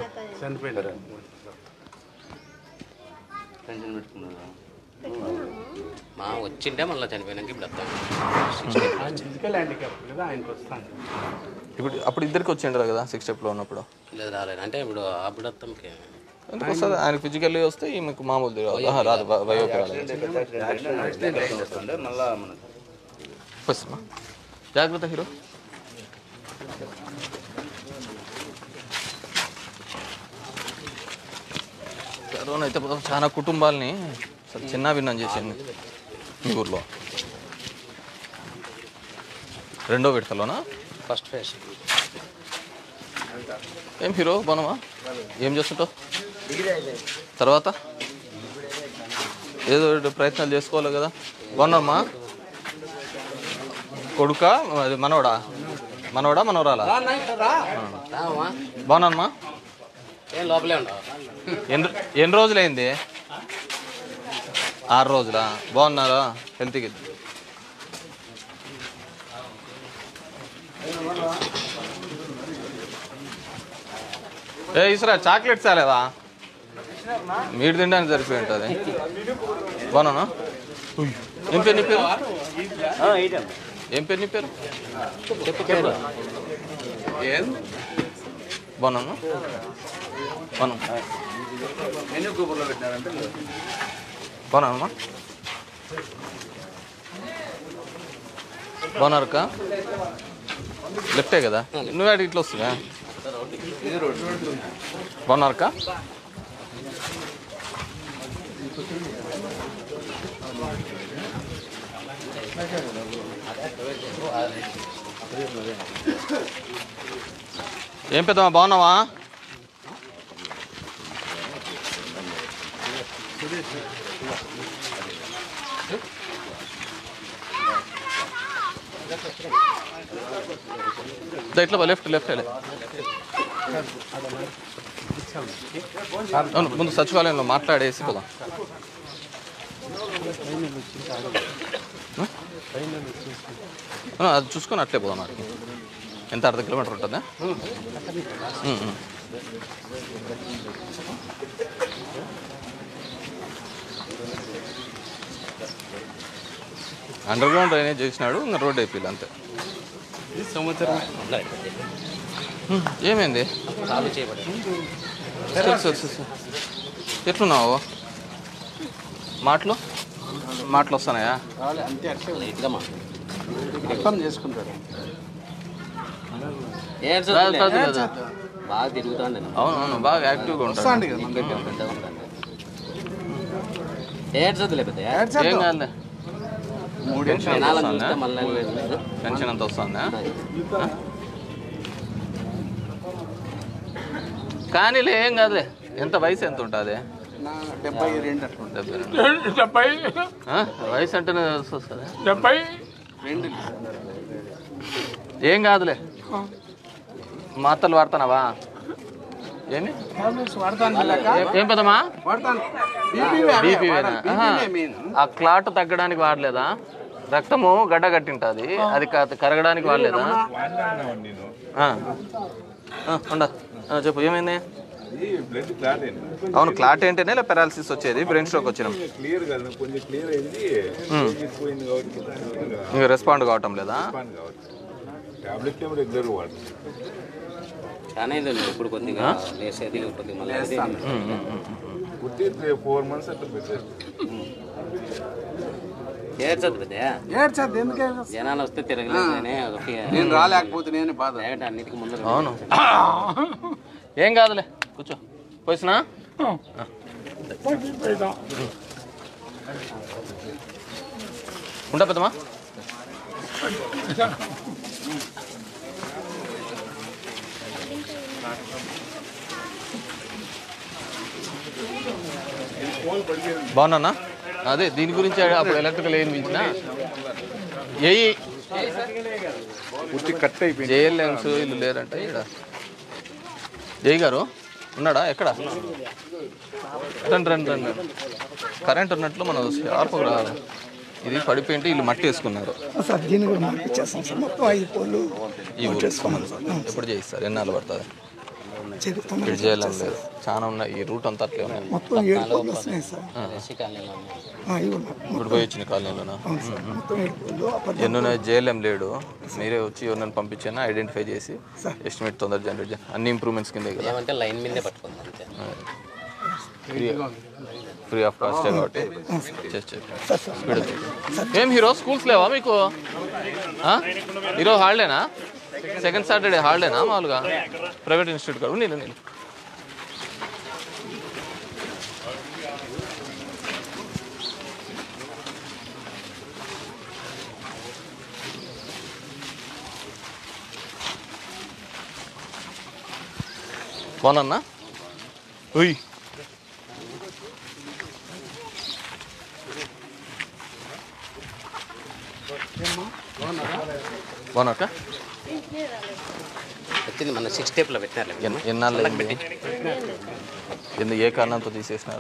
టెన్షన్ పెట్టుకున్నారా మా వచ్చిండే మళ్ళీ చనిపోయినాక ఇప్పుడు వస్తాం ఫిజికల్ హ్యాండిక్యాప్ కదా ఆయనకు వస్తాను ఇప్పుడు అప్పుడు ఇద్దరికి వచ్చిండ్రు కదా సిక్స్ స్టెప్లో ఉన్నప్పుడు లేదు రాలేదు అంటే ఇప్పుడు అప్పుడు వస్తాంకి ఎందుకు వస్తుంది ఆయన ఫిజికల్లీ వస్తే ఈమెకు మామూలు తెలియదు. ఆహా, రాదు వ- వయోకి రాదు వస్తుండే మళ్ళా మనకి వస్తున్నా జాగ్రత్త హీరో కరోనా అయితే పాపం చాలా కుటుంబాలని అసలు చిన్న భిన్నం చేసింది మీ ఊర్లో రెండో విడతలోనా ఫస్ట్ ఫేజ్ ఏం హీరో బానమా ఏం చేస్తుంటావు తర్వాత ఏదో ఒకటి ప్రయత్నాలు చేసుకోవాలి కదా బాగున్నామ్మా కొడుక అది మనవడా మనవడా మనవరాలా రామా బాగున్నామ్మా ఏం లోపలే ఉండవు ఎన్ని ఎన్ని రోజులైంది ఆరు రోజులా బాగున్నారా హెల్త్కి ఏ ఇసరా చాక్లెట్స్ చాలేదా మీరు తినడానికి సరిపోయి ఉంటుంది బాగున్నానా ఉయ్. ఏం పేరు నీ పేరు ఏం పేరు నీ పేరు చెప్పు పేరు బాగున్నాను బాగున్నాను మెనూ కూపర్లో పెట్టినారంటే బాగున్నానమ్మా బాగున్నారక్క లెఫ్టే కదా నువ్వే అడిగి ఇట్లా వస్తువా బాగున్నారక్క ఏం పెద్దమ్మా బాగున్నావా దా ఇట్లా లెఫ్ట్ లెఫ్ట్ అవును ముందు సచివాలయంలో మాట్లాడేసి పోదాం ఆ, అది చూసుకొని అట్లే పోదాం అక్కడికి ఎంత అర్ధ కిలోమీటర్ ఉంటుందా ఉమ్, ఉమ్. అండర్ గ్రౌండ్ డ్రైనేజ్ చేసినాడు ఇంకా రోడ్ అయిపోయింది అంతే ఉమ్, ఏమైంది చాలు చేయబడి తెలుసు తెలుసు తెలుసు. ఎట్లున్నావు మాటలు మాటలు వస్తున్నాయా అంతే అట్లే లైట్గా మా అర్థం చేసుకుంటారు ఏం రాదు, రాదు కదా. బాగా తిరుగుతాండి అవును అవును బాగా యాక్టివ్గా ఉంటాడు వస్తాండి కదా పెద్దగా ఉంటాను ఏడు చదువులే పెద్ద ఏం కాదులే టెన్షన్ ఎంత జనాలను వస్తుందా చూస్తే మళ్ళీ టెన్షన్ ఎంత వస్తుందా కానీలే ఏం కాదులే ఎంత వయసు ఎంత ఉంటుంది నా డెబ్బై రెండు అట్లా ఉంటుంది డెబ్బై రెండు. ఆ? వయసు అంటేనే వస్తుంది రెండు ఏం కాదులే మాత్రలు వాడుతున్నావా ఏమి ఏం- ఏం పెద్దమ్మా బీపీ ఆ క్లాట్ తగ్గడానికి వాడలేదా రక్తము గడ్డ కట్టింటది అది క- కరగడానికి వాడలేదా ఆ. ఆ, ఉండ ఆ, చెప్పు ఏమైంది బ్లడ్ క్లాట్ అయింది అవును క్లాట్ ఏంటనే ఇలా పెరాలసిస్ వచ్చేది బ్రెయిన్ స్ట్రోక్ వచ్చినాం క్లియర్ కాదు కొంచెం క్లియర్ అయింది ఉమ్. పోయింది కాబట్టి దానివల్ల ఇంకా రెస్పాండ్ కావటం లేదా రెస్పాండ్ కావచ్చు టాబ్లెట్ ఏమో రెగ్యులర్ వాడుతుంది చాలా అయింది ఇప్పుడు కొద్దిగా లేసేది కొద్దిగా మళ్ళీ అదే ఉమ్, ఉమ్, ఉమ్, ఉమ్. పుట్టి త్రీ ఫోర్ మంత్స్ అట్లా పెట్టేస్తుంది ఏడ్చదు పెద్ద ఏడ్చద్దు ఎందుకు ఏడ్చొద్దు? జనాలు వస్తే తిరగలేదని ఒకటి నేను రాలేకపోతే నేను బాధ లేదంటే అన్నిటికీ ముందు అవును ఏం కాదులే కూర్చో పోయిసినా ఉంటా పెద్దమా బాగున్నా అదే దీని గురించి అప్పుడు ఎలక్ట్రికల్ ఏం మించిన ఏయి పుట్టి కట్ అయిపోయింది జేఎల్ఎంస్ వీళ్ళు లేరంట ఇక్కడ జై గారు ఉన్నాడా ఎక్కడ రండి రండి రండి కరెంట్ ఉన్నట్లు మనం షార్ప్గా రావాలి ఇది పడిపోయింటే వీళ్ళు మట్టి వేసుకున్నారు సార్ దీన్ని కూడా మార్పిచ్చేస్తాం సార్ మొత్తం ఐదు పోళ్ళు ఈ ఊరు ఎప్పుడు చేయిస్తారు ఎన్నాళ్ళు పడుతుంది ఇక్కడ చేయాలని లేదు చాలా ఉన్నాయి ఈ రూట్ అంతా అట్లే ఉన్నాయి మొత్తం ఏడు పోళ్ళు వస్తున్నాయి సార్ కాలనీలో ఉన్నాయి. ఆ, ఇవి ఉన్నాయి. ఇప్పుడు పోయి వచ్చిన కాలనీలోనా అవును సార్ మొత్తం ఏడు పోళ్ళు అప్పటి ఎన్నున్న జేఎల్ఎం లేడు మీరే వచ్చి ఎవరినైనా పంపించాను ఐడెంటిఫై చేసి ఎస్టిమేట్ తొందర జనరేట్ చేయండి అన్ని ఇంప్రూవ్మెంట్స్ కిందే కదా ఏమంటే లైన్ మీదే పట్టుకుంది అంతే ఫ్రీ ఫ్రీ ఆఫ్ కాస్ట్ కాబట్టి చేసి చెప్పండి స్పీడ్ ఏం హీరో స్కూల్స్ లేవా మీకు ఆ? ఈరోజు హాలిడేనా సెకండ్ సాటర్డే హాలిడేనా మామూలుగా ప్రైవేట్ ఇన్స్టిట్యూట్ కాదు నేను నేను బాగున్నా ఉయ్ బాగున్నాక వచ్చింది మన సిక్స్ టేప్లో పెట్టినారు ఎన్- ఎన్నాళ్ళు అయింది? ఎందు ఏ కారణంతో తీసేసినారు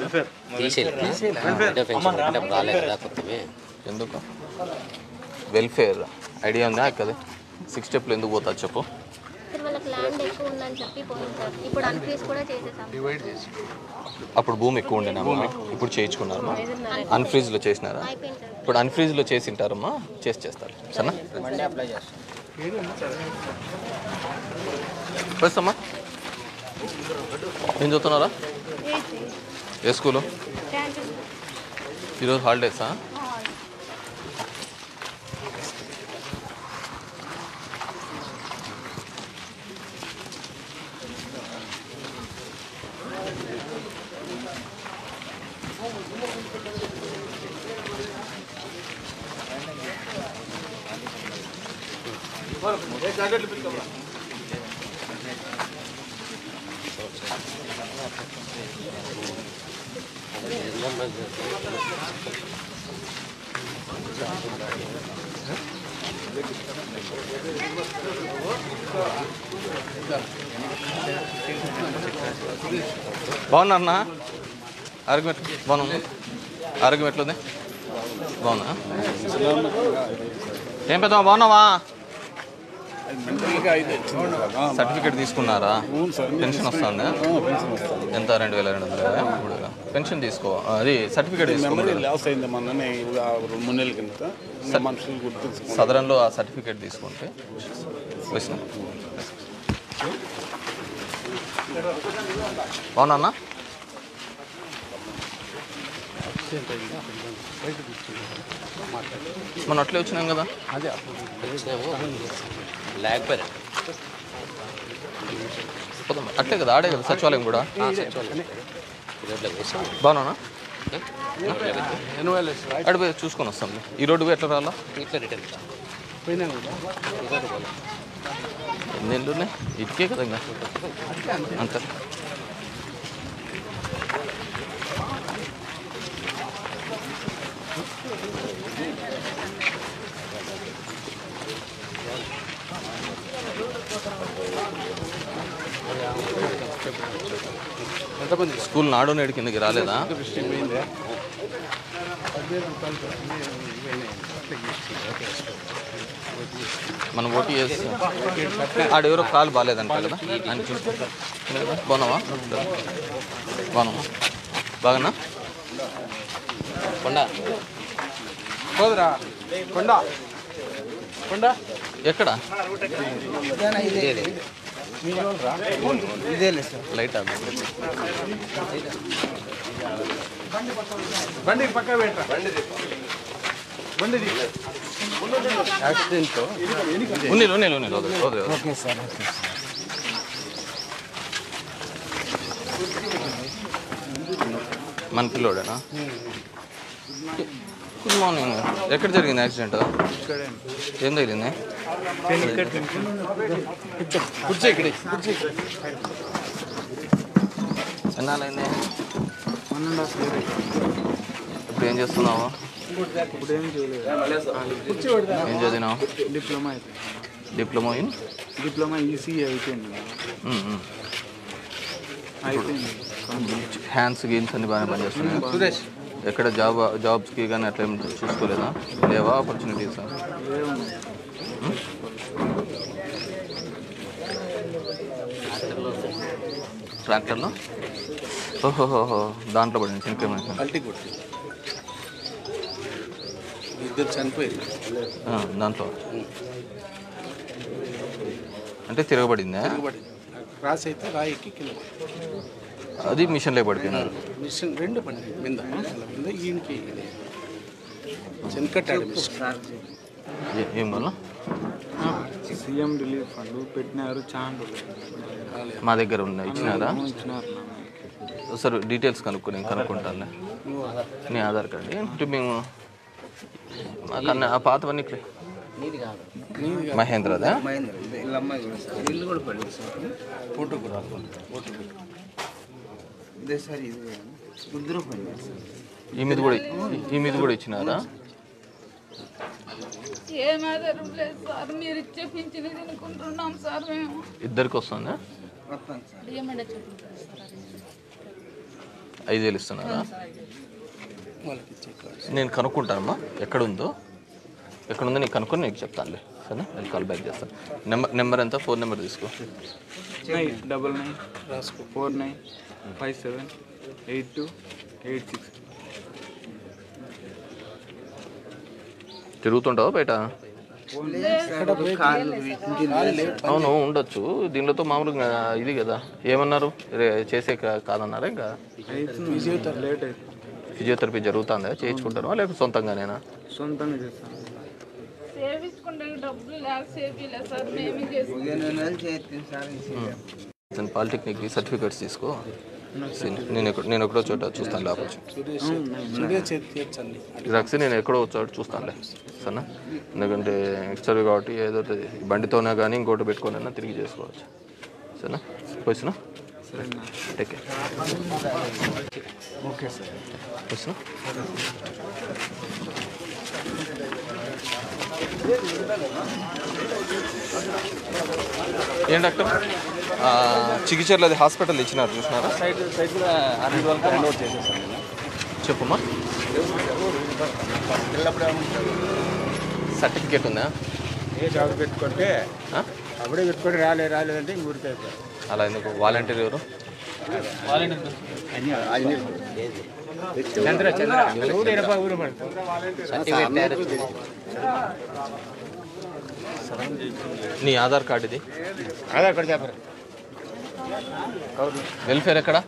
తీసేయాలి రాలేదు కదా కొత్తవి ఎందుకు వెల్ఫేర్ ఐడియా ఉందా కదా సిక్స్ స్టెప్లు ఎందుకు పోతా చెప్పు సార్ వాళ్ళకి ల్యాండ్ ఎక్కువ ఉందని చెప్పి పోయింది సార్ ఇప్పుడు అన్ఫీజ్ కూడా చేసేసాం అప్పుడు భూమి ఎక్కువ ఉండేనా ఇప్పుడు చేయించుకున్నారమ్మా అన్ఫ్రీజ్లో చేసినారా అయిపోయింది సార్ ఇప్పుడు అన్ఫ్రీజ్లో చేసి ఉంటారమ్మా చేసి చేస్తారు సరేనా వస్తామ్మా ఏం చదువుతున్నారా ఏ స్కూలు ఈరోజు హాలిడేసా బాగున్నా ఆరోగ్యం ఎట్లా బాగున్నా ఆరోగ్యం ఎట్లుంది బాగున్నా ఏం పెద్ద బాగున్నావా సర్టిఫికేట్ తీసుకున్నారా పెన్షన్ వస్తుందా ఎంత రెండు వేల రెండు వందల మూడు వేల పెన్షన్ తీసుకో అది సర్టిఫికేట్ తీసుకో లాస్ అయింది మొన్ననే రెండు మూడు నెలల కింద మనుషులు గుర్తు సదరంలో ఆ సర్టిఫికేట్ తీసుకుంటే వచ్చిన బాగున్నా మనం అట్లే వచ్చినాం కదా అదే వచ్చినాము లేకపోయారు పోదాం అట్లే కదా ఆడే కదా సచివాలయం కూడా రోడ్లో వేసాం బాగున్నా అడిపోయి చూసుకొని వస్తాం ఈ రోడ్డు ఎట్లా రాలా ఇట్లా రిటర్న్ ఎన్ని నెలలు ఉన్నాయి ఇటుకే కదా ఇంకా అంతే స్కూల్ నాడు నేడు కిందకి రాలేదా మనం ఓటీ చేస్తాం ఆడెవరో కాలు బాగాలేదంట కదా అని చూసుకుంటా బాగున్నావా బాగున్నావా బాగున్నా కొండ పోదురా కొండ కొండ ఎక్కడ ఇదేలే సార్ లైట్ అది బండి పక్క పెట్టరా బండి బండి యాక్సిడెంట్ ఉన్నీలు ఉన్నీలు ఉన్నీలు వదిలే వదిలే వదిలే. ఓకే సార్ ఓకే మన పిల్లోడేనా గుడ్ మార్నింగ్ ఎక్కడ జరిగింది యాక్సిడెంట్ ఏం తగిలింది కూర్చో ఇక్కడ కూర్చో ఎన్నాళ్ళైంది వన్ అండ్ హాఫ్ ఇయర్ ఇప్పుడు ఏం చేస్తున్నావు ఇప్పుడు ఏం చేయలేదు ఏం చదివినావు డిప్లొమా అయిపోయింది డిప్లొమా ఇన్ డిప్లొమా ఈసీ అయిపోయింది అయిపోయింది హ్యాండ్స్ గేమ్స్ అన్ని బాగానే పనిచేస్తున్నాయి సురేష్ ఎక్కడ జాబ్ జాబ్స్కి కానీ అట్లా ఏం చూసుకోలేదా లేవా ఆపర్చునిటీస్ ట్రాక్టర్లో ఓహోహోహో దాంట్లో పడింది చిన్నకేమైనా పల్టీ కొట్టి ఇద్దరు చనిపోయింది దాంట్లో అంటే తిరగబడిందా తిరగబడి క్రాస్ అయితే రాయి ఎక్కి కింద అది మిషన్లో పడిపోయినారు మిషన్ రెండు పడింది మింద మింద ఈయనకి చెనకట్టాడు మిషన్ ఏ- ఏం వల్ల సీఎం రిలీఫ్ ఫండ్ పెట్టినారు చాలా రోజులు మా దగ్గర ఉన్నాయి ఇచ్చినారా ఇచ్చినారు నాకు. సరే డీటెయిల్స్ కనుక్కో నేను కనుక్కుంటానులే నీ ఆధార్ కార్డు అంటే మేము మాకు అన్న ఆ పాతవన్నీ ఇక్కడ మహేంద్రదా ఇల్లు కూడా పడింది సార్ ఫోటో కూడా రాసుకోండి ఫోటో ఇదే సార్ ఇది ముద్ర పడింది సార్ ఈ మీద కూడా ఈ మీద కూడా ఇచ్చినారా ఏం ఆధారం లేదు సార్ మీరు ఇచ్చే పింఛని తినుకుంటున్నాం సార్ మేము ఇద్దరికి వస్తుందా మొత్తం సార్ ఏమంటే చెప్పుకుంటారు సార్ అది ఐదేళ్ళు ఇస్తున్నారా వాళ్ళకి ఇచ్చే కార్డు నేను కనుక్కుంటానమ్మా ఎక్కడ ఉందో ఎక్కడ ఉందో నీకు కనుక్కొని నీకు చెప్తానులే సరేనా నేను కాల్ బ్యాక్ చేస్తాను నెంబర్ నెంబర్ ఎంత ఫోన్ నెంబర్ తీసుకో నైన్ డబల్ నైన్ రాసుకో four nine five seven eight two eight six తిరుగుతుంటావా బయట కాళ్ళు అవును ఉండొచ్చు దీనిలో మామూలుగా ఇది కదా ఏమన్నారు రే- చేసే కా- కాదన్నారా ఇంకా ఫిజియోథెరపీ లేట్ అయితే ఫిజియోథెరపీ జరుగుతుందా చేయించుకుంటారా లేకపోతే సొంతంగానేనా సొంతంగా చేస్తాను సేవించుకుంటే డబ్బులు లేక సేవిలే సార్ మేమే చేసి ఉదయం నెలలు చేస్తాను సార్ ఈ సీఎం నేను పాలిటెక్నిక్ సర్టిఫికేట్స్ తీసుకో నేను ఎక్కడ నేను ఎక్కడో చోట చూస్తాను లేకపోతే స్టూడియో చేతి తీర్చండి డ్రగ్స్ నేను ఎక్కడో చోట చూస్తానులే సరేనా ఎందుకంటే ఎక్స్టర్వ్యూ కాబట్టి ఏదో ఒకటి బండితోనే కానీ ఇంకోటి పెట్టుకోనైనా తిరిగి చేసుకోవచ్చు సరేనా వచ్చినా టేక్ కేర్ ఓకే సార్ వచ్చినా ఏం డాక్టర్ ఆ, చికిత్సలు అది హాస్పిటల్ ఇచ్చినారు చూసినారా సైడ్ సైడ్ కూడా అరవై వాళ్ళకి రెండు ఓట్ చేసేసాను నేను చెప్పమ్మా పిల్లప్పుడే సర్టిఫికేట్ ఉందా ఏ జాబ్ పెట్టుకుంటే ఆ? అప్పుడే పెట్టుకొని రాలే రాలేదంటే ఇంక ఊరికి అయిపోయారు అలా ఎందుకు వాలంటీర్ ఎవరు చంద్ర చంద్ర ఊరు ఎనభై ఊరు పడుతుంది నీ ఆధార్ కార్డు ఇది ఆధార్ కార్డు చెప్పరు వెల్ఫేర్ ఎక్కడ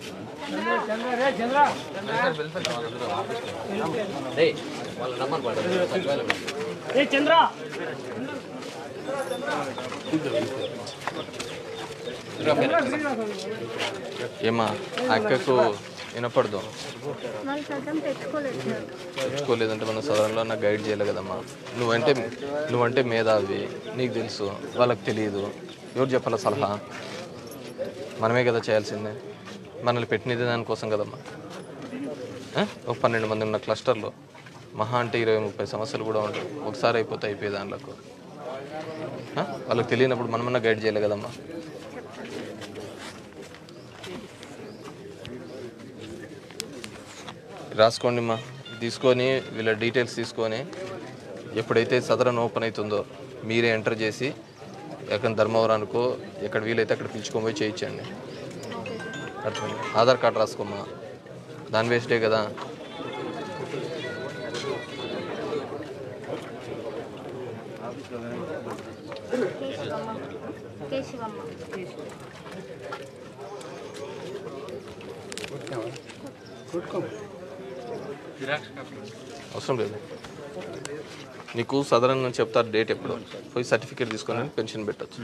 ఏమా అక్కకు వినపడదు వాళ్ళు సగం తెచ్చుకోలేదు సార్ తెచ్చుకోలేదంటే మనం సదరంలో నాకు గైడ్ చేయాలి కదమ్మా నువ్వంటే నువ్వంటే మేధావి నీకు తెలుసు వాళ్ళకి తెలియదు ఎవరు చెప్పాల సలహా మనమే కదా చేయాల్సిందే మనల్ని పెట్టినది దానికోసం కదమ్మా ఆ? ఒక పన్నెండు మంది ఉన్న క్లస్టర్లో మహా అంటే ఇరవై ముప్పై సమస్యలు కూడా ఉంటాయి ఒకసారి అయిపోతే అయిపోయే దాంట్లో ఆ? వాళ్ళకి తెలియనప్పుడు మనమన్నా గైడ్ చేయాలి కదమ్మా రాసుకోండి మా తీసుకొని వీళ్ళ డీటెయిల్స్ తీసుకొని ఎప్పుడైతే సదరన్ ఓపెన్ అవుతుందో మీరే ఎంటర్ చేసి ఎక్కడ ధర్మవరానికో ఎక్కడ వీలైతే అక్కడ పిలుచుకొని పోయి చేయించండి అర్థమైంది ఆధార్ కార్డు రాసుకోమ్మా దాని వేస్టే కదా కేశవమ్మ అవసరం లేదు నీకు సదరన్ అని చెప్తారు డేట్ ఎప్పుడు పోయి సర్టిఫికేట్ తీసుకొని పెన్షన్ పెట్టచ్చు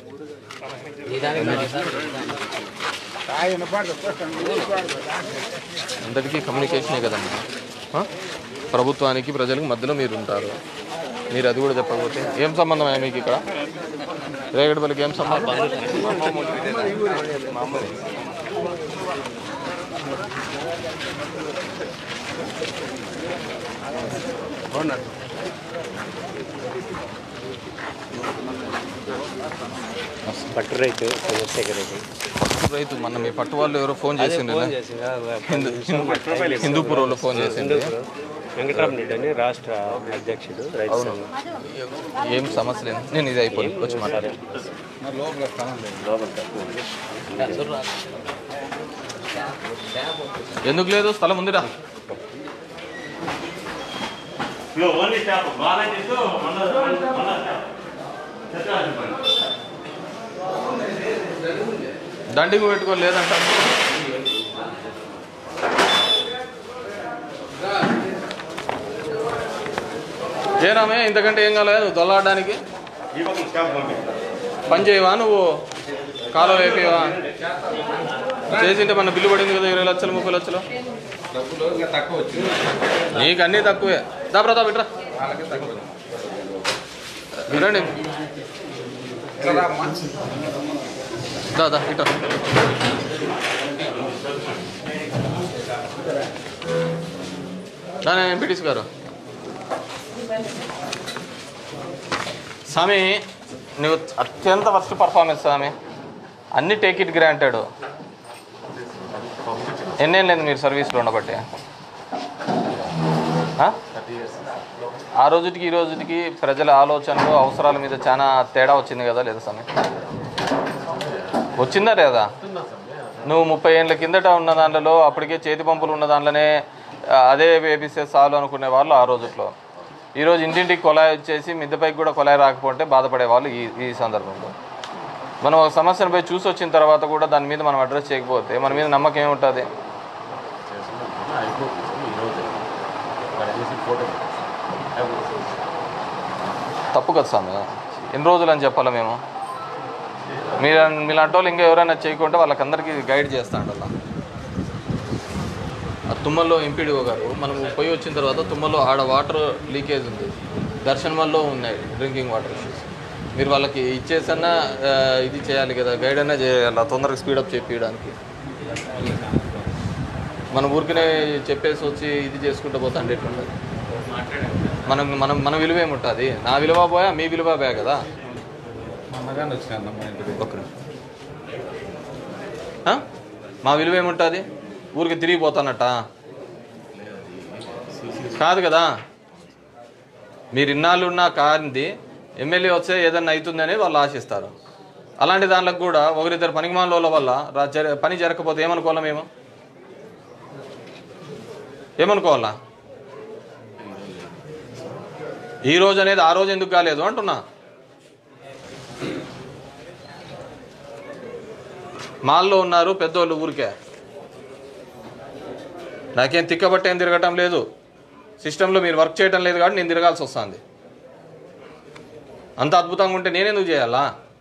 అందరికీ కమ్యూనికేషనే కదమ్మా ఆ? ప్రభుత్వానికి ప్రజలకు మధ్యలో మీరు ఉంటారు మీరు అది కూడా చెప్పకపోతే ఏం సంబంధం మీకు ఇక్కడ రేగడపల్లికి ఏం సంబంధం పట్టు రైతు చంద్రశేఖర్ రెడ్డి రైతు మొన్న మీ పట్టు వాళ్ళు ఎవరో ఫోన్ అదే చేసిండు ఫోన్ చేసిండు. ఆ, హిందూ హిందూ- హిందూపూర్ వాళ్ళు ఫోన్ చేసిండు హిందూపూర్. వెంకటరామరెడ్డి అని రాష్ట్ర అధ్యక్షుడు రైతు అవును సంఘం ఏం సమస్య లేదు నేను ఇది అయిపోయి వచ్చి మాట్లాడే ఎందుకు లేదు స్థలం ఉందిరా దండికి పెట్టుకోలేదంట ఏరామే ఇంతకంటే ఏం కాలేదు నువ్వు దొల్లాడడానికి పని చేయవా నువ్వు కాలువ వేపేవా చేసింటే మన బిల్లు పడింది కదా ఇరవై లక్షలు ముప్పై లక్షలు నీకు అన్నీ తక్కువే దాబ్రా దా బిట్రా రండి దా దా ఇట్రా దాని ఎంపీటీసీ గారు స్వామి నువ్వు అత్యంత వర్స్ట్ పర్ఫార్మెన్స్ స్వామి అన్ని టేక్ ఇట్ గ్రాంటెడ్ ఎన్నేం లేదు మీరు సర్వీస్లో ఉండబట్టి ఆ? ఆ రోజుకి ఈ రోజుకి ప్రజల ఆలోచనలు అవసరాల మీద చాలా తేడా వచ్చింది కదా లేదా స్వామి వచ్చిందా లేదా నువ్వు ముప్పై ఏళ్ళ కిందట ఉన్న దాంట్లో అప్పటికే చేతి పంపులు ఉన్న దాంట్లోనే ఆ, అదే వేపిస్తే చాలు అనుకునే వాళ్ళు ఆ రోజుట్లో ఈరోజు ఇంటింటికి కొలాయి వచ్చేసి మిద్దెపైకి కూడా కొలాయి రాకపోతే బాధపడే వాళ్ళు ఈ ఈ సందర్భంలో మనం ఒక సమస్యను పోయి చూసి వచ్చిన తర్వాత కూడా దాని మీద మనం అడ్రస్ చేయకపోతే మన మీద నమ్మకం ఏముంటుంది తప్పు కదా స్వామి ఎన్ని రోజులు అని చెప్పాలా మేము మీరు మీలాంటి వాళ్ళు ఇంకా ఎవరైనా చేయకుంటే వాళ్ళకందరికీ గైడ్ చేస్తాను అలా ఆ తుమ్మల్లో ఎంపీడీఓ గారు మనం పోయి వచ్చిన తర్వాత తుమ్మల్లో ఆడ వాటర్ లీకేజ్ ఉంది దర్శనమల్లో ఉన్నాయి డ్రింకింగ్ వాటర్ ఇష్యూస్ మీరు వాళ్ళకి ఇచ్చేసన్నా ఆ, ఇది చేయాలి కదా గైడ్ అన్నా చేయాలి తొందరగా స్పీడప్ చేపించడానికి మన ఊరికనే చెప్పేసి వచ్చి ఇది చేసుకుంటూ పోతా అంటే ఎట్లుంటుంది మనం మనం మన విలువ ఏముంటుంది నా విలువ పోయా మీ విలువ పోయా కదా ఒక్క నిమిషం. ఆ? మా విలువ ఏముంటుంది ఊరికి తిరిగిపోతానట కాదు కదా మీరు ఇన్నాళ్ళు ఉన్న కారింది ఎమ్మెల్యే వస్తే ఏదన్నా అవుతుందని వాళ్ళు ఆశిస్తారు అలాంటి దాంట్లో కూడా ఒకరిద్దరు పనికిమాల వల్ల రా- జర- పని జరగకపోతే ఏమనుకోవాలా మేము ఏమనుకోవాలా ఈ రోజు అనేది ఆ రోజు ఎందుకు కాలేదు అంటున్నా మాల్లో ఉన్నారు పెద్దోళ్ళు ఊరికే నాకేం తిక్కబట్టి ఏం తిరగటం లేదు సిస్టంలో మీరు వర్క్ చేయడం లేదు కాబట్టి నేను తిరగాల్సి వస్తుంది అంత అద్భుతంగా ఉంటే నేనెందుకు చేయాలా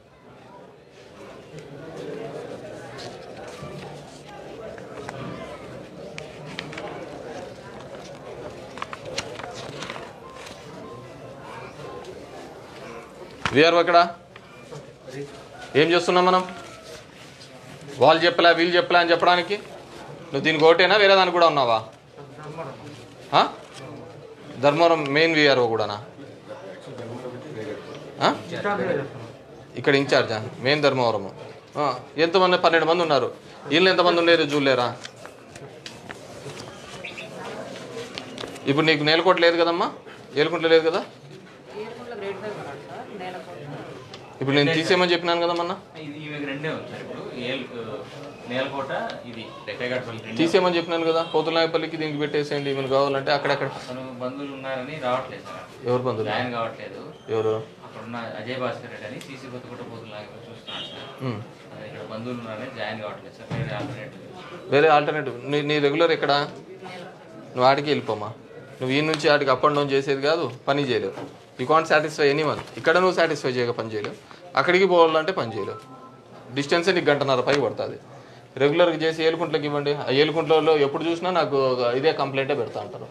విఆర్ఓ ఎక్కడ ఏం చేస్తున్నాం మనం వాళ్ళు చెప్పలే వీళ్ళు చెప్పలే అని చెప్పడానికి నువ్వు దీనికి ఒకటేనా వేరే దానికి కూడా ఉన్నావా ఆ? ధర్మవరం మెయిన్ విఆర్ఓ కూడానా ఆ? ఇక్కడ ఇన్ఛార్జా మెయిన్ ధర్మవరము ఆ, ఎంతమంది పన్నెండు మంది ఉన్నారు వీళ్ళు ఎంతమంది ఉండేది చూడలేరా ఇప్పుడు నీకు నేలకోట లేదు కదమ్మా ఏలుకుంట లేదు కదా ఏడుగుంట్ల గ్రేడ్ ఫైవ్ ఉన్నాడు సార్ నేలకోట ఇప్పుడు నేను తీసేయమని చెప్పినాను కదమ్మా ఇది ఇవి రెండే ఉంది సార్ ఇప్పుడు ఏల్ నేలకోట ఇది రెక్కగడపల్లి రెండు తీసేయమని చెప్పినాను కదా పోతులనాయపల్లికి దీనికి పెట్టేసేయండి ఈమెను కావాలంటే అక్కడక్కడ అతను బంధువులు ఉన్నారని రావట్లేదు సార్ ఎవరు బంధువులు? జాయిన్ కావట్లేదు ఎవరు అక్కడ ఉన్న అజయ్ భాస్కర్ రెడ్డి అని సీసీ కొత్తకోట పోతులు చూస్తున్నాడు సార్ ఉమ్. అదే ఇక్కడ బంధువులు ఉన్నారని జాయిన్ కావట్లేదు సార్ వేరే ఆల్టర్నేటివ్ వేరే ఆల్టర్నేటివ్ నీ నీ రెగ్యులర్ ఎక్కడ నువ్వు ఆడికి వెళ్ళిపోమా నువ్వు ఈ నుంచి ఆడికి అప్ అండ్ డౌన్ చేసేది కాదు పని చేయలేవు you can't satisfy any one ఇక్కడ నువ్వు సాటిస్ఫై చేయక పని చేయలేవు అక్కడికి పోవాలంటే పని చేయలేవు డిస్టెన్సే నీకు గంటన్నర పైకి పడుతుంది రెగ్యులర్గా చేసి ఏలుకుంట్లకి ఇవ్వండి ఆ ఏలుకుంట్లలో ఎప్పుడు చూసినా నాకు ఇదే కంప్లైంటే పెడతా అంటారు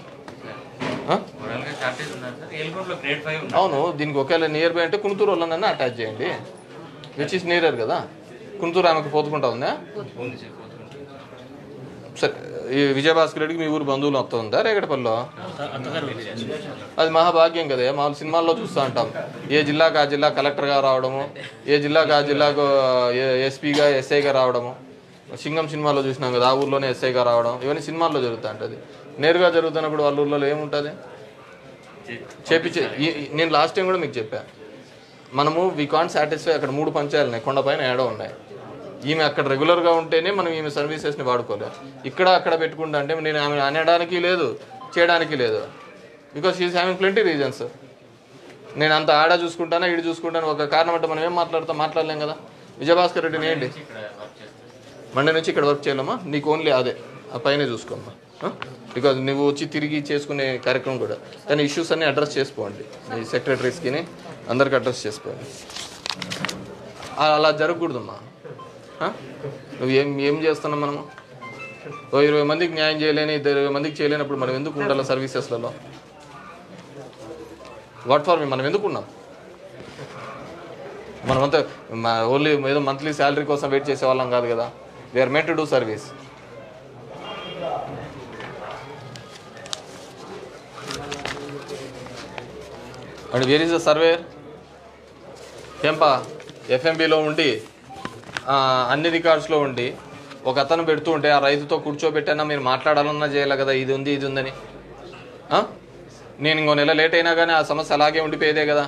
ఆ? ఓవరాల్గా షార్టేజ్ ఉన్నారు సార్ ఏల్కోట్లో గ్రేడ్ ఫైవ్ ఉంది అవును దీనికి ఒకవేళ నియర్ బై అంటే కుణుతూరు వాళ్ళనన్నా అటాచ్ చేయండి విచ్ ఇస్ నియరర్ కదా కుణుతూరు ఆమెకు పోతుకుంటా ఉందా ఉంది సార్ పోతుకుంటే సరే ఈ విజయభాస్కర్ రెడ్డికి మీ ఊరు బంధువులు మొత్తం ఉందా రేగడపల్లిలో అది మహాభాగ్యం కదా మామూలు సినిమాల్లో చూస్తూ ఉంటాం ఏ జిల్లాకు ఆ జిల్లా కలెక్టర్గా రావడము ఏ జిల్లాకు ఆ జిల్లాకు ఎస్పీగా ఎస్ఐగా రావడము సింగం సినిమాలో చూసినాం కదా ఆ ఊర్లోనే ఎస్ఐగా రావడం ఇవన్నీ సినిమాల్లో జరుగుతూ ఉంటుంది నేరుగా జరుగుతున్నప్పుడు వాళ్ళ ఊర్లలో ఏముంటుంది చేపించే ఈ- ఈ- నేను లాస్ట్ టైం కూడా మీకు చెప్పా మనము వి కాంట్ సాటిస్ఫై అక్కడ మూడు పంచాయలు ఉన్నాయి కొండపైన ఏడో ఉన్నాయి ఈమె అక్కడ రెగ్యులర్గా ఉంటేనే మనం ఈమె సర్వీసెస్ని వాడుకోలేం ఇక్కడ అక్కడ పెట్టుకుంటా అంటే నేను ఆమె అనడానికి లేదు చేయడానికి లేదు because she is having plenty reasons నేను అంత ఆడ చూసుకుంటానా ఇటు చూసుకుంటాను ఒక కారణం అంటే మనం ఏం మాట్లాడతాం మాట్లాడలేం కదా విజయభాస్కర్ రెడ్డిని ఏంటి ఇక్కడ వర్క్ చేస్తారు మండే నుంచి ఇక్కడ వర్క్ చేయాలమ్మా నీకు ఓన్లీ అదే ఆ పైన చూసుకోమ్మా బికాజ్ నువ్వు వచ్చి తిరిగి చేసుకునే కార్యక్రమం కూడా కానీ ఇష్యూస్ అన్ని అడ్రస్ చేసుకోండి ఈ సెక్రటరీస్కి అందరికి అడ్రస్ చేసుకోండి ఆ- అలా జరగకూడదమ్మా ఆ? నువ్వు ఏం ఏం చేస్తున్నావు మనము ఓ ఇరవై మందికి న్యాయం చేయలేని ఇద్దరు ఇరవై మందికి చేయలేనప్పుడు మనం ఎందుకు ఉండాలి సర్వీసెస్లలో వాట్ ఫార్ మీ మనం ఎందుకు ఉన్నాం మనమంతా ఓన్లీ ఏదో మంత్లీ శాలరీ కోసం వెయిట్ చేసే వాళ్ళం కాదు కదా they are men to do service and where is the surveyor ఏంపా ఎఫ్ఎంబిలో ఉండి ఆ, అన్ని రికార్డ్స్లో ఉండి ఒక అతను పెడుతూ ఉంటే ఆ రైతుతో కూర్చోబెట్టైనా మీరు మాట్లాడాలన్నా చేయాలి కదా ఇది ఉంది ఇది ఉందని ఆ? నేను ఇంకో నెల లేట్ అయినా కానీ ఆ సమస్య అలాగే ఉండిపోయేదే కదా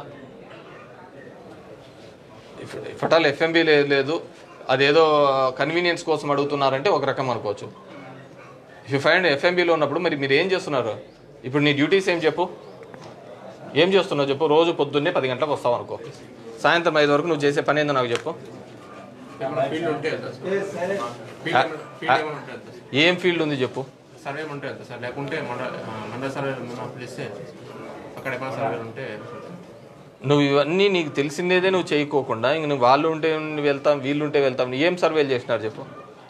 ఫటాల్ ఎఫ్ఎంబి లేదు అదేదో కన్వీనియన్స్ కోసం అడుగుతున్నారంటే ఒక రకం అనుకోవచ్చు ఇఫ్ యూ ఫైండ్ ఎఫ్ఎంబిలో ఉన్నప్పుడు మరి మీరు ఏం చేస్తున్నారు ఇప్పుడు నీ డ్యూటీస్ ఏం చెప్పు ఏం చేస్తున్నావు చెప్పు రోజు పొద్దున్నే పది గంటలకు వస్తావు అనుకో సాయంత్రం ఐదు వరకు నువ్వు చేసే పని ఏందో నాకు చెప్పు ఫీల్డ్ ఉంటే వెళ్తా సార్ ఆ, ఫీల్డ్ ఏమైనా ఉంటే వెళ్తా సార్ ఏం ఫీల్డ్ ఉంది చెప్పు సర్వే ఉంటే వెళ్తా సార్ లేకుంటే మండ మండల సర్వే మనం పిలిస్తే అక్కడ ఏమైనా సర్వే ఉంటే నువ్వు ఇవన్నీ నీకు తెలిసిందేదే నువ్వు చేయకోకుండా ఇంక నువ్వు వాళ్ళు ఉంటే నువ్వు వెళ్తాం వీళ్ళు ఉంటే వెళ్తాం ఏం సర్వేలు చేసినారు చెప్పు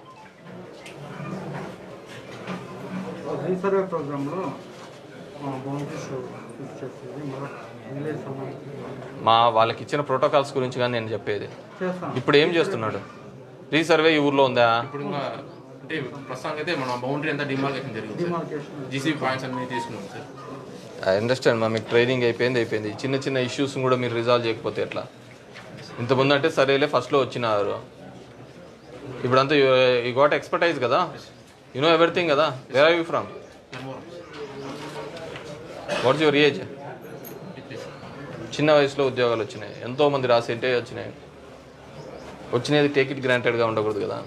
రీసర్వే ప్రోగ్రాంలో బౌండరీస్ చేసేది మన విలేజ్ సంబంధించి మా వాళ్ళకి ఇచ్చిన ప్రోటోకాల్స్ గురించి కానీ నేను చెప్పేది చేస్తాం. ఇప్పుడు ఏం చేస్తున్నాడు రీసర్వే ఈ ఊర్లో ఉందా ఇప్పుడు ఇంకా అంటే ప్రస్తుతానికి అయితే మన బౌండరీ అంతా డిమార్కేషన్ జరిగింది Demarcation. జీసీబీ పాయింట్స్ అన్ని తీసుకున్నాం సార్ ఐ అండర్స్టాండ్ మా మీకు ట్రైనింగ్ అయిపోయింది అయిపోయింది చిన్న చిన్న ఇష్యూస్ కూడా మీరు రిజాల్వ్ చేయకపోతే ఎట్లా ఇంతకుముందు అంటే సరేలే ఫస్ట్లో వచ్చినారు ఇప్పుడంతా యూ గోట్ ఎక్స్పర్టైజ్ కదా యు నో ఎవ్రీథింగ్ కదా where are you from what's your age చిన్న వయసులో ఉద్యోగాలు వచ్చినాయి ఎంతో మంది రాసేంటే వచ్చినాయి వచ్చినది టేక్ ఇట్ గ్రాంటెడ్గా ఉండకూడదు కదా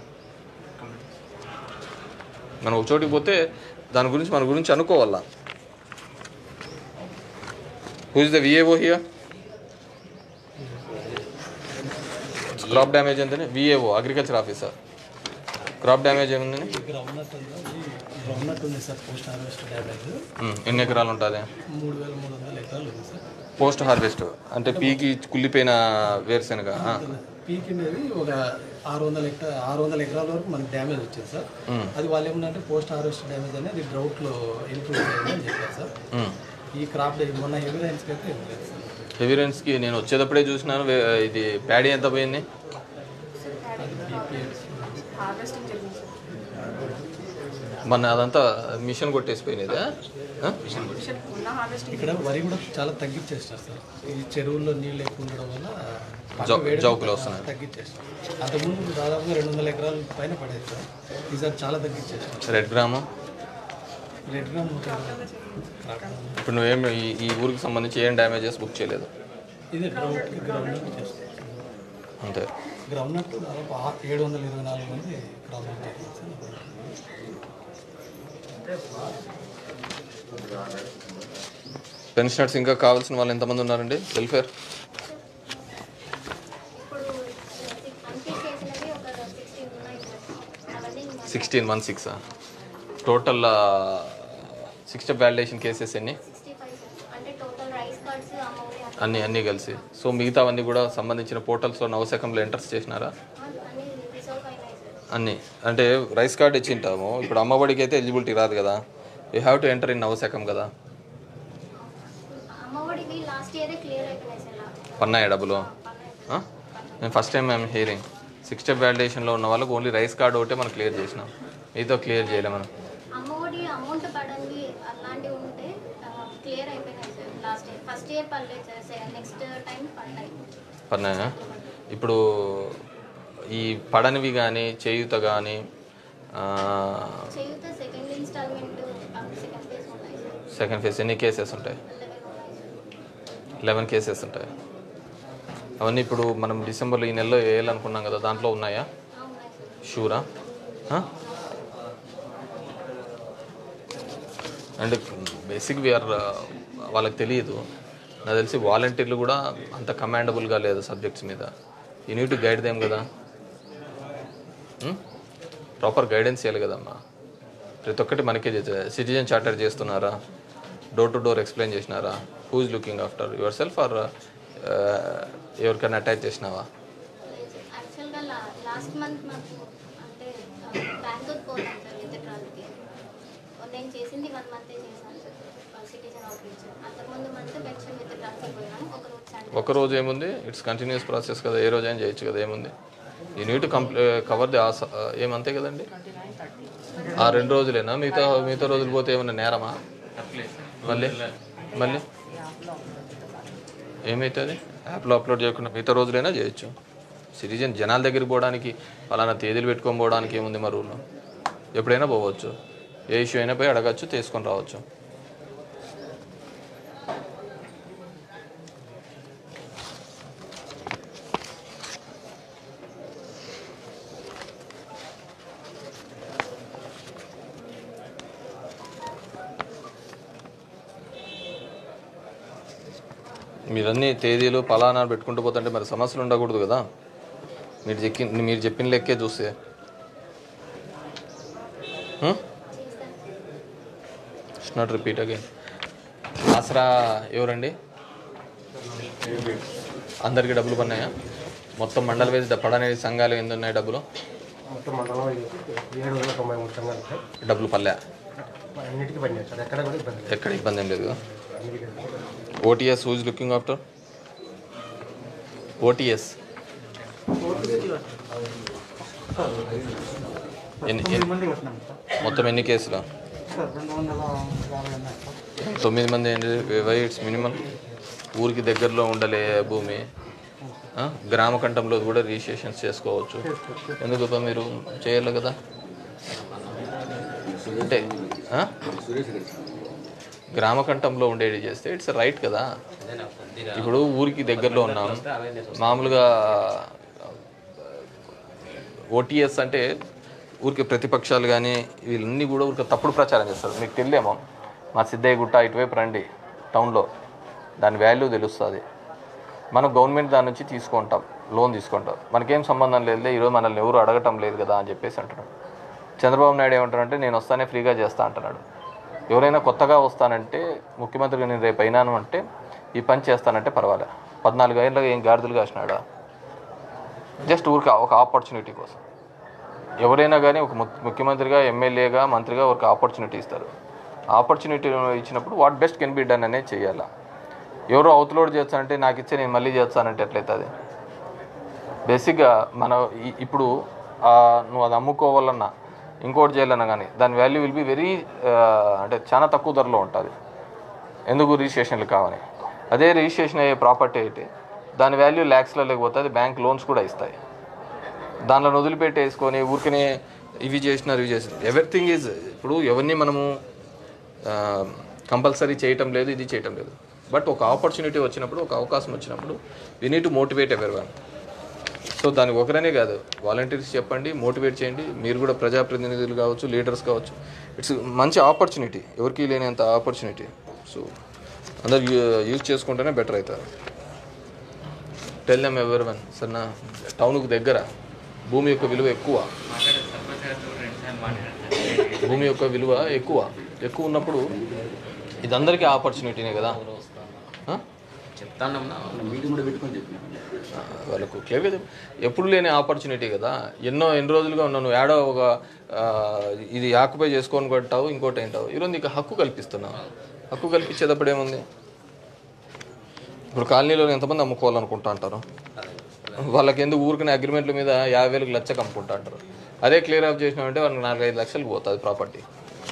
మనం ఒక చోటికి పోతే దాని గురించి మన గురించి అనుకోవాలా who is the VAO here crop damage ఎంతని VAO agriculture officer crop damage ఏముందని గ్రౌండ్నట్ ఉంది సార్ పోస్ట్ హార్వెస్ట్ డ్యామేజ్ ఉమ్, ఎన్ని ఎకరాలు ఉంటుంది మూడు వేల మూడు వందల ఎకరాలు ఉంది సార్ పోస్ట్ హార్వెస్ట్ అంటే పీకి కుళ్ళిపోయిన వేరుశెనగ ఆ. పీక్ అనేది ఒక ఆరు వందల ఎకరా ఆరు వందల ఎకరాల వరకు మనకి డ్యామేజ్ వచ్చింది సార్ మ్మ్. అది వాళ్ళు ఏమన్నంటే పోస్ట్ హార్వెస్ట్ డ్యామేజ్ అనేది డ్రౌట్లో ఇంప్రూవ్ చేయాలి అని చెప్పారు సార్ మ్మ్. ఈ ఈ క్రాప్ డే మొన్న హెవీ రైన్స్కి అయితే ఏం లేదు సార్ హెవీరెన్స్కి నేను వచ్చేటప్పుడే చూసినాను వే- ఇది ప్యాడీ ఎంత పోయింది హార్వెస్టింగ్ జరిగింది సార్ మన అదంతా మిషన్ కొట్టేసిపోయినదా ఆ? ఉన్న హార్వెస్టింగ్ ఇక్కడ వరి కూడా చాలా తగ్గించేస్తారు సార్ ఈ చెరువుల్లో నీళ్ళు ఎక్కువ ఉండడం వల్ల పంట జౌ- వేడి జౌకులు వస్తున్నాయి. తగ్గించేస్తారు అంతకుముందు దాదాపుగా రెండు వందల ఎకరాల పైన పడేది సార్ ఈసారి చాలా తగ్గించేస్తారు రెడ్ గ్రాము రెడ్గా ఉంటుంది ఇప్పుడు నువ్వేం ఈ ఈ ఊరికి సంబంధించి ఏం డ్యామేజెస్ బుక్ చేయలేదు ఇది గ్రౌండ్ గ్రౌండ్ నట్ చేస్తాం అంతే గ్రౌండ్ నట్ దాదాపు ఆ- ఏడు వందల ఇరవై నాలుగు మంది గ్రౌండ్ నట్ చేస్తాం పెన్షనర్స్ ఇంకా కావాల్సిన వాళ్ళు ఎంతమంది ఉన్నారండి వెల్ఫేర్ అన్ఫిల్ చేసినవి ఒక సిక్స్టీన్ ఉన్నాయి సార్ అవన్నీ sixteen one six total sixty validation cases ఎన్ని సిక్స్టీ ఫైవ్ సార్ అంటే టోటల్ రైస్ కార్డ్స్ అమౌంట్ అన్ని అన్నీ కలిసి సో మిగతావన్నీ కూడా సంబంధించిన పోర్టల్స్లో నవశకంలో ఎంటర్స్ చేసినారా అన్ని రిజర్వ్ అయినాయి సార్ అన్నీ అంటే రైస్ కార్డ్ ఇచ్చింటాము ఇప్పుడు అమ్మఒడికి అయితే ఎలిజిబిలిటీ రాదు కదా you have to enter in Navasakam కదా అమ్మఒడివి లాస్ట్ ఇయరే క్లియర్ అయిపోయినాయి సార్ పన్నాయా డబ్బులు ఆ? నేను first time I'm hearing six step వ్యాలిడేషన్లో ఉన్న వాళ్ళకి ఓన్లీ రైస్ కార్డ్ ఒకటే మనం క్లియర్ చేసినాం మీతో క్లియర్ చేయలేం మనం అమ్మఒడి అమౌంట్ పడండి అలాంటివి ఉంటే క్లియర్ అయిపోయినాయి sir last year first year పడలేదు సార్ నెక్స్ట్ టైం పడ్డాయి పన్నాయా ఇప్పుడు ఈ పడనివి కానీ చేయుత కానీ Cheyutha second installment second phase ఉన్నాయి సార్ సెకండ్ ఫేజ్ ఎన్ని కేసెస్ ఉంటాయి లెవెన్ కేసెస్ ఉంటాయి అవన్నీ ఇప్పుడు మనం డిసెంబర్లో ఈ నెలలో వేయాలనుకున్నాం కదా దాంట్లో ఉన్నాయా షూరా అండ్ బేసిక్ వీఆర్ వాళ్ళకి తెలియదు నాకు తెలిసి వాలంటీర్లు కూడా అంత కమాండబుల్గా లేదు సబ్జెక్ట్స్ మీద you need to guide them కదా ప్రాపర్ గైడెన్స్ ఇవ్వాలి కదమ్మా ప్రతి ఒక్కటి మనకే సిటిజన్ చార్టర్ చేస్తున్నారా డోర్ టు డోర్ ఎక్స్ప్లెయిన్ చేసినారా who is looking after yourself or ఎవరికైనా అటాచ్ చేసినావా యాక్చువల్గా లా లాస్ట్ మంత్ మాకు అంటే బ్యాంకుకి పోతాం సార్ విత్డ్రాల్కి నేను చేసింది వన్ మంతే చేశాను సార్ సిటిజన్ అవుట్రీచ్ అంతకుముందు మంత్ పెన్షన్ విత్డ్రాల్కి పోయినాం ఒక రోజు సండే ఒక రోజు ఏముంది ఇట్స్ కంటిన్యూస్ ప్రాసెస్ కదా ఏ రోజు అయినా చేయొచ్చు కదా ఏముంది you need to comply cover the ఆస్ ఏమంతే కదండి ఆ రెండు రోజులేనా మిగతా మిగతా రోజులు పోతే ఏమన్నా నేరమా మళ్ళీ మళ్ళీ ఏమవుతుంది యాప్లో అప్లోడ్ చేయకుండా మిగతా రోజులైనా చేయొచ్చు సిటిజన్ జనాల దగ్గరికి పోవడానికి ఫలానా తేదీలు పెట్టుకొని పోవడానికి ఏముంది మా రూల్లో ఎప్పుడైనా పోవచ్చు ఏ ఇష్యూ అయినా పోయి అడగచ్చు తీసుకొని రావచ్చు మీరన్నీ తేదీలు పలానా పెట్టుకుంటూ పోతుంటే మరి సమస్యలు ఉండకూడదు కదా మీరు చెప్పి మీరు చెప్పిన లెక్కే చూస్తే నాట్ రిపీట్ అగైన్ ఆసరా ఎవరండి అందరికీ డబ్బులు పన్నాయా మొత్తం మండల వేసి పడనే సంఘాలు ఎన్ని ఉన్నాయి డబ్బులు మొత్తం మండలం ఏడు వందల తొంభై మూడు సంఘాలు సార్ డబ్బులు పల్లె అన్నిటికీ పనిచేస్తారు సార్ ఎక్కడ కూడా ఇబ్బంది లేదు ఎక్కడ ఇబ్బంది ఏం లేదు కదా అన్నిటికీ OTS who's looking after OTS ఎన్ని తొమ్మిది ఎన్ని- మంది వచ్చినాం సార్ మొత్తం ఎన్ని కేసులు సార్ రెండు వందల యాభై ఉన్నాయి సార్ తొమ్మిది మంది ఏంటి వై ఇట్స్ మినిమం ఊరికి దగ్గరలో ఉండలే భూమి ఆ? గ్రామ కంఠంలో కూడా రిజిస్ట్రేషన్స్ చేసుకోవచ్చు ఎందుకు అబ్బా మీరు చేయాలి కదా అంటే ఆ? గ్రామ కంఠంలో ఉండేది చేస్తే ఇట్స్ రైట్ కదా ఇప్పుడు ఊరికి దగ్గరలో ఉన్నాం మామూలుగా ఓటీఎస్ అంటే ఊరికి ప్రతిపక్షాలు కానీ వీళ్ళన్నీ కూడా ఊరికి తప్పుడు ప్రచారం చేస్తారు మీకు తెలియమో మా సిద్ధయ్య గుట్ట ఇటువైపు రండి టౌన్లో దాని వాల్యూ తెలుస్తుంది మనం గవర్నమెంట్ దాని నుంచి తీసుకుంటాం లోన్ తీసుకుంటాం మనకేం సంబంధం లేదులే ఈరోజు మనల్ని ఎవరు అడగటం లేదు కదా అని చెప్పేసి అంటున్నాడు చంద్రబాబు నాయుడు ఏమంటారంటే నేను వస్తానే ఫ్రీగా చేస్తా అంటున్నాడు ఎవరైనా కొత్తగా వస్తానంటే ముఖ్యమంత్రిగా నేను రేపు అయినాను అంటే ఈ పని చేస్తానంటే పర్వాలే పద్నాలుగు ఏళ్ళగా ఏం గాడిదలు కాసినాడా జస్ట్ ఊరికి ఒక ఆపర్చునిటీ కోసం ఎవరైనా కానీ ఒక ము- ముఖ్యమంత్రిగా ఎమ్మెల్యేగా మంత్రిగా ఒక ఆపర్చునిటీ ఇస్తారు ఆపర్చునిటీ ఇచ్చినప్పుడు what best can be done అనేది చేయాలా ఎవరో అవుట్లోడ్ చేస్తానంటే నాకు ఇచ్చే నేను మళ్ళీ చేస్తానంటే ఎట్లయితుంది బేసిక్గా మన ఈ- ఇప్పుడు ఆ, నువ్వు అది అమ్ముకోవాలన్నా ఇంకోటి చేయాలన్నా కానీ దాని వాల్యూ విల్ బి వెరీ అంటే చాలా తక్కువ ధరలో ఉంటుంది ఎందుకు రిజిస్ట్రేషన్లు కావని అదే రిజిస్ట్రేషన్ అయ్యే ప్రాపర్టీ అయితే దాని వాల్యూ ల్యాక్స్లో లేకపోతే అది బ్యాంక్ లోన్స్ కూడా ఇస్తాయి దానిలో వదిలిపెట్టేసుకొని ఊరికనే ఇవి చేసినారు ఇవి చేసినారు ఎవ్రీథింగ్ ఈజ్ ఇప్పుడు ఎవరిని మనము కంపల్సరీ చేయటం లేదు ఇది చేయటం లేదు బట్ ఒక ఆపర్చునిటీ వచ్చినప్పుడు ఒక అవకాశం వచ్చినప్పుడు we need to motivate every one so దానికి ఒకరనే కాదు వాలంటీర్స్ చెప్పండి మోటివేట్ చేయండి మీరు కూడా ప్రజాప్రతినిధులు కావచ్చు లీడర్స్ కావచ్చు ఇట్స్ మంచి ఆపర్చునిటీ ఎవరికి లేనంత ఆపర్చునిటీ సో అందరు యూజ్ చేసుకుంటేనే బెటర్ అవుతారు టెల్ దెమ్ ఎవరి వన్ సన్న టౌన్కు దగ్గర భూమి యొక్క విలువ ఎక్కువ భూమి యొక్క విలువ ఎక్కువ ఎక్కువ ఉన్నప్పుడు ఇది అందరికీ ఆపర్చునిటీనే కదా ఆ? మీటింగ్ కూడా పెట్టుకొని చెప్పిన ఆ, వాళ్ళకు క్లియర్గా చెప్పు. ఎప్పుడు లేని ఆపర్చునిటీ కదా ఎన్నో ఎన్ని రోజులుగా ఉన్నాను ఏడో ఒక ఆ, ఇది ఆక్యుపై చేసుకొని కొట్టావు ఇంకోటి ఏంటావు ఈరోజు నీకు హక్కు కల్పిస్తున్నావు హక్కు కల్పించేటప్పుడు ఏముంది ఇప్పుడు కాలనీలో ఎంతమంది అమ్ముకోవాలనుకుంటా అంటారు వాళ్ళకి ఎందుకు ఊరికనే అగ్రిమెంట్ల మీద యాభై వేలకు లచ్చకు అమ్ముకుంటా అంటారు అదే క్లియర్ ఆఫ్ చేసినామంటే వాళ్ళకి నాలుగైదు లక్షలకు పోతుంది ప్రాపర్టీ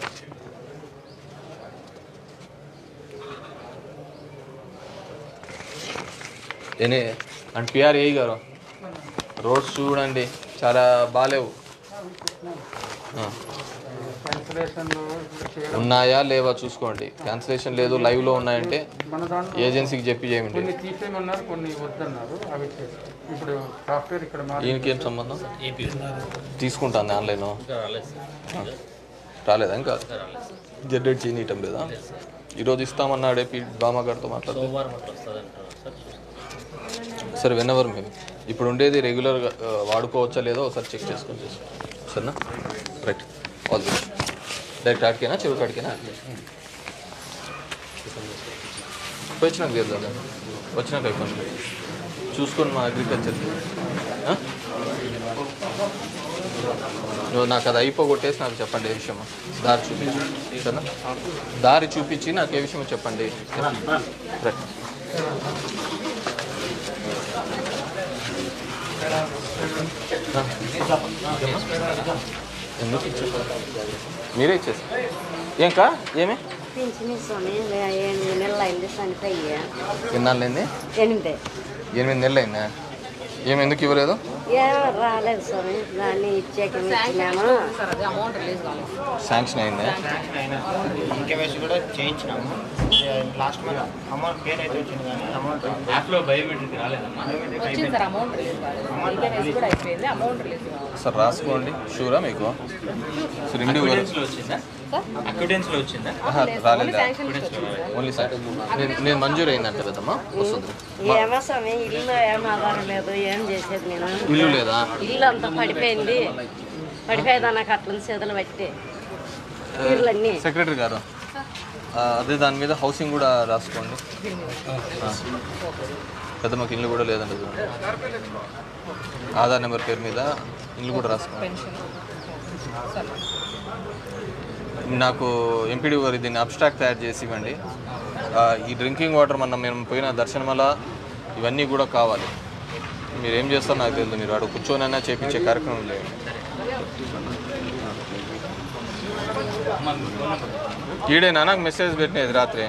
ఏనే అండ్ పిఆర్ ఏ గారు రోడ్స్ చూడండి చాలా బాగాలేవు ఆ. ఉన్నాయా లేవా చూసుకోండి క్యాన్సిలేషన్ లేదు లైవ్లో ఉన్నాయంటే మన దాంట్లో ఏజెన్సీకి చెప్పి చేయండి కొన్ని తీసేయమన్నారు కొన్ని వద్దన్నారు అవి చేస్తాం. ఇప్పుడు సాఫ్ట్వేర్ ఇక్కడ మారి- దీనికి ఏం సంబంధం తీసుకుంటాను ఆన్లైన్ రాలేదా ఇంకా జనరేట్ చేయనీయటం లేదా ఈరోజు ఇస్తామన్నాడే పి బామ్మ గారితో మాట్లాడు సరే వెన్నవర్ మేము ఇప్పుడు ఉండేది రెగ్యులర్గా వాడుకోవచ్చా లేదో ఒకసారి చెక్ చేసుకొని చేసుకో సరేనా రైట్ ఆల్ ది డైరెక్ట్ ఆడికేనా చెరువు కాడికేనా వచ్చినాక చేద్దాం వచ్చినాక అయిపోయింది చూసుకొని మా అగ్రికల్చర్ నువ్వు నాకు అది అయిపోగొట్టేసి నాకు చెప్పండి ఏ విషయమో దారి చూపించు సరేనా దారి చూపించి నాకు ఏ విషయమో చెప్పండి రైట్ ఎందుకు ఇచ్చేసారు మీరే ఇచ్చేసారు ఏంకా ఏమి పింఛన్ స్వామి ఎనిమిది నెలలు అయింది చనిపోయి ఎన్నాళ్ళైంది ఎనిమిది ఎనిమిది నెలలు అయిందా ఏమి ఎందుకు ఇవ్వలేదు ఏమో రాలేదు స్వామి దాన్ని ఇచ్చాక ఇచ్చినాము సార్ అది అమౌంట్ రిలీజ్ కాలేదు శాంక్షన్ అయిందా ఇంకేవేసి కూడా చేయించినాము లాస్ట్ మంత్ అమౌంట్ పేరు అయితే వచ్చింది కానీ అమౌంట్ యాప్లో బయోమెట్రిక్ రాలేదమ్మా వచ్చింది సార్ అమౌంట్ రిలీజ్ కాలేదు ఇంకేవేసి కూడా అయిపోయింది అమౌంట్ రిలీజ్ కావాలి సార్ రాసుకోండి షూరా మీకు సో రెండు అక్విడెన్స్లో వచ్చిందా అక్విడెన్స్లో వచ్చిందా ఆహా, రాలేదా శాంక్షన్ ఓన్లీ సార్ నేను నేను మంజూరు అయిందంట కదమ్మా వస్తుంది ఏమో స్వామి ఇల్లు ఏం ఆధారం లేదు ఏం చేసేది నేను ఇల్లు లేదా ఇల్లు అంతా పడిపోయింది పడిపోయేదా నాకు అట్లా చేతులు పట్టి ఇళ్ళన్నీ సెక్రటరీ గారు ఆ, అదే దాని మీద హౌసింగ్ కూడా రాసుకోండి ఆ. పెద్ద మాకు ఇల్లు కూడా లేదండి చూడండి. ఆధార్ నెంబర్ పేరు మీద ఇల్లు కూడా రాసుకోండి పెన్షన్ నాకు ఎంపీడీ గారు దీన్ని అబ్స్ట్రాక్ట్ తయారు చేసి ఇవ్వండి ఆ, ఈ డ్రింకింగ్ వాటర్ మన మేము పోయిన దర్శనమల ఇవన్నీ కూడా కావాలి మీరు ఏం చేస్తారో నాకు తెలియదు మీరు అక్కడ కూర్చొనైనా చేపించే కార్యక్రమం లేదు ఈడేనా నాకు మెసేజ్ పెట్టినది రాత్రి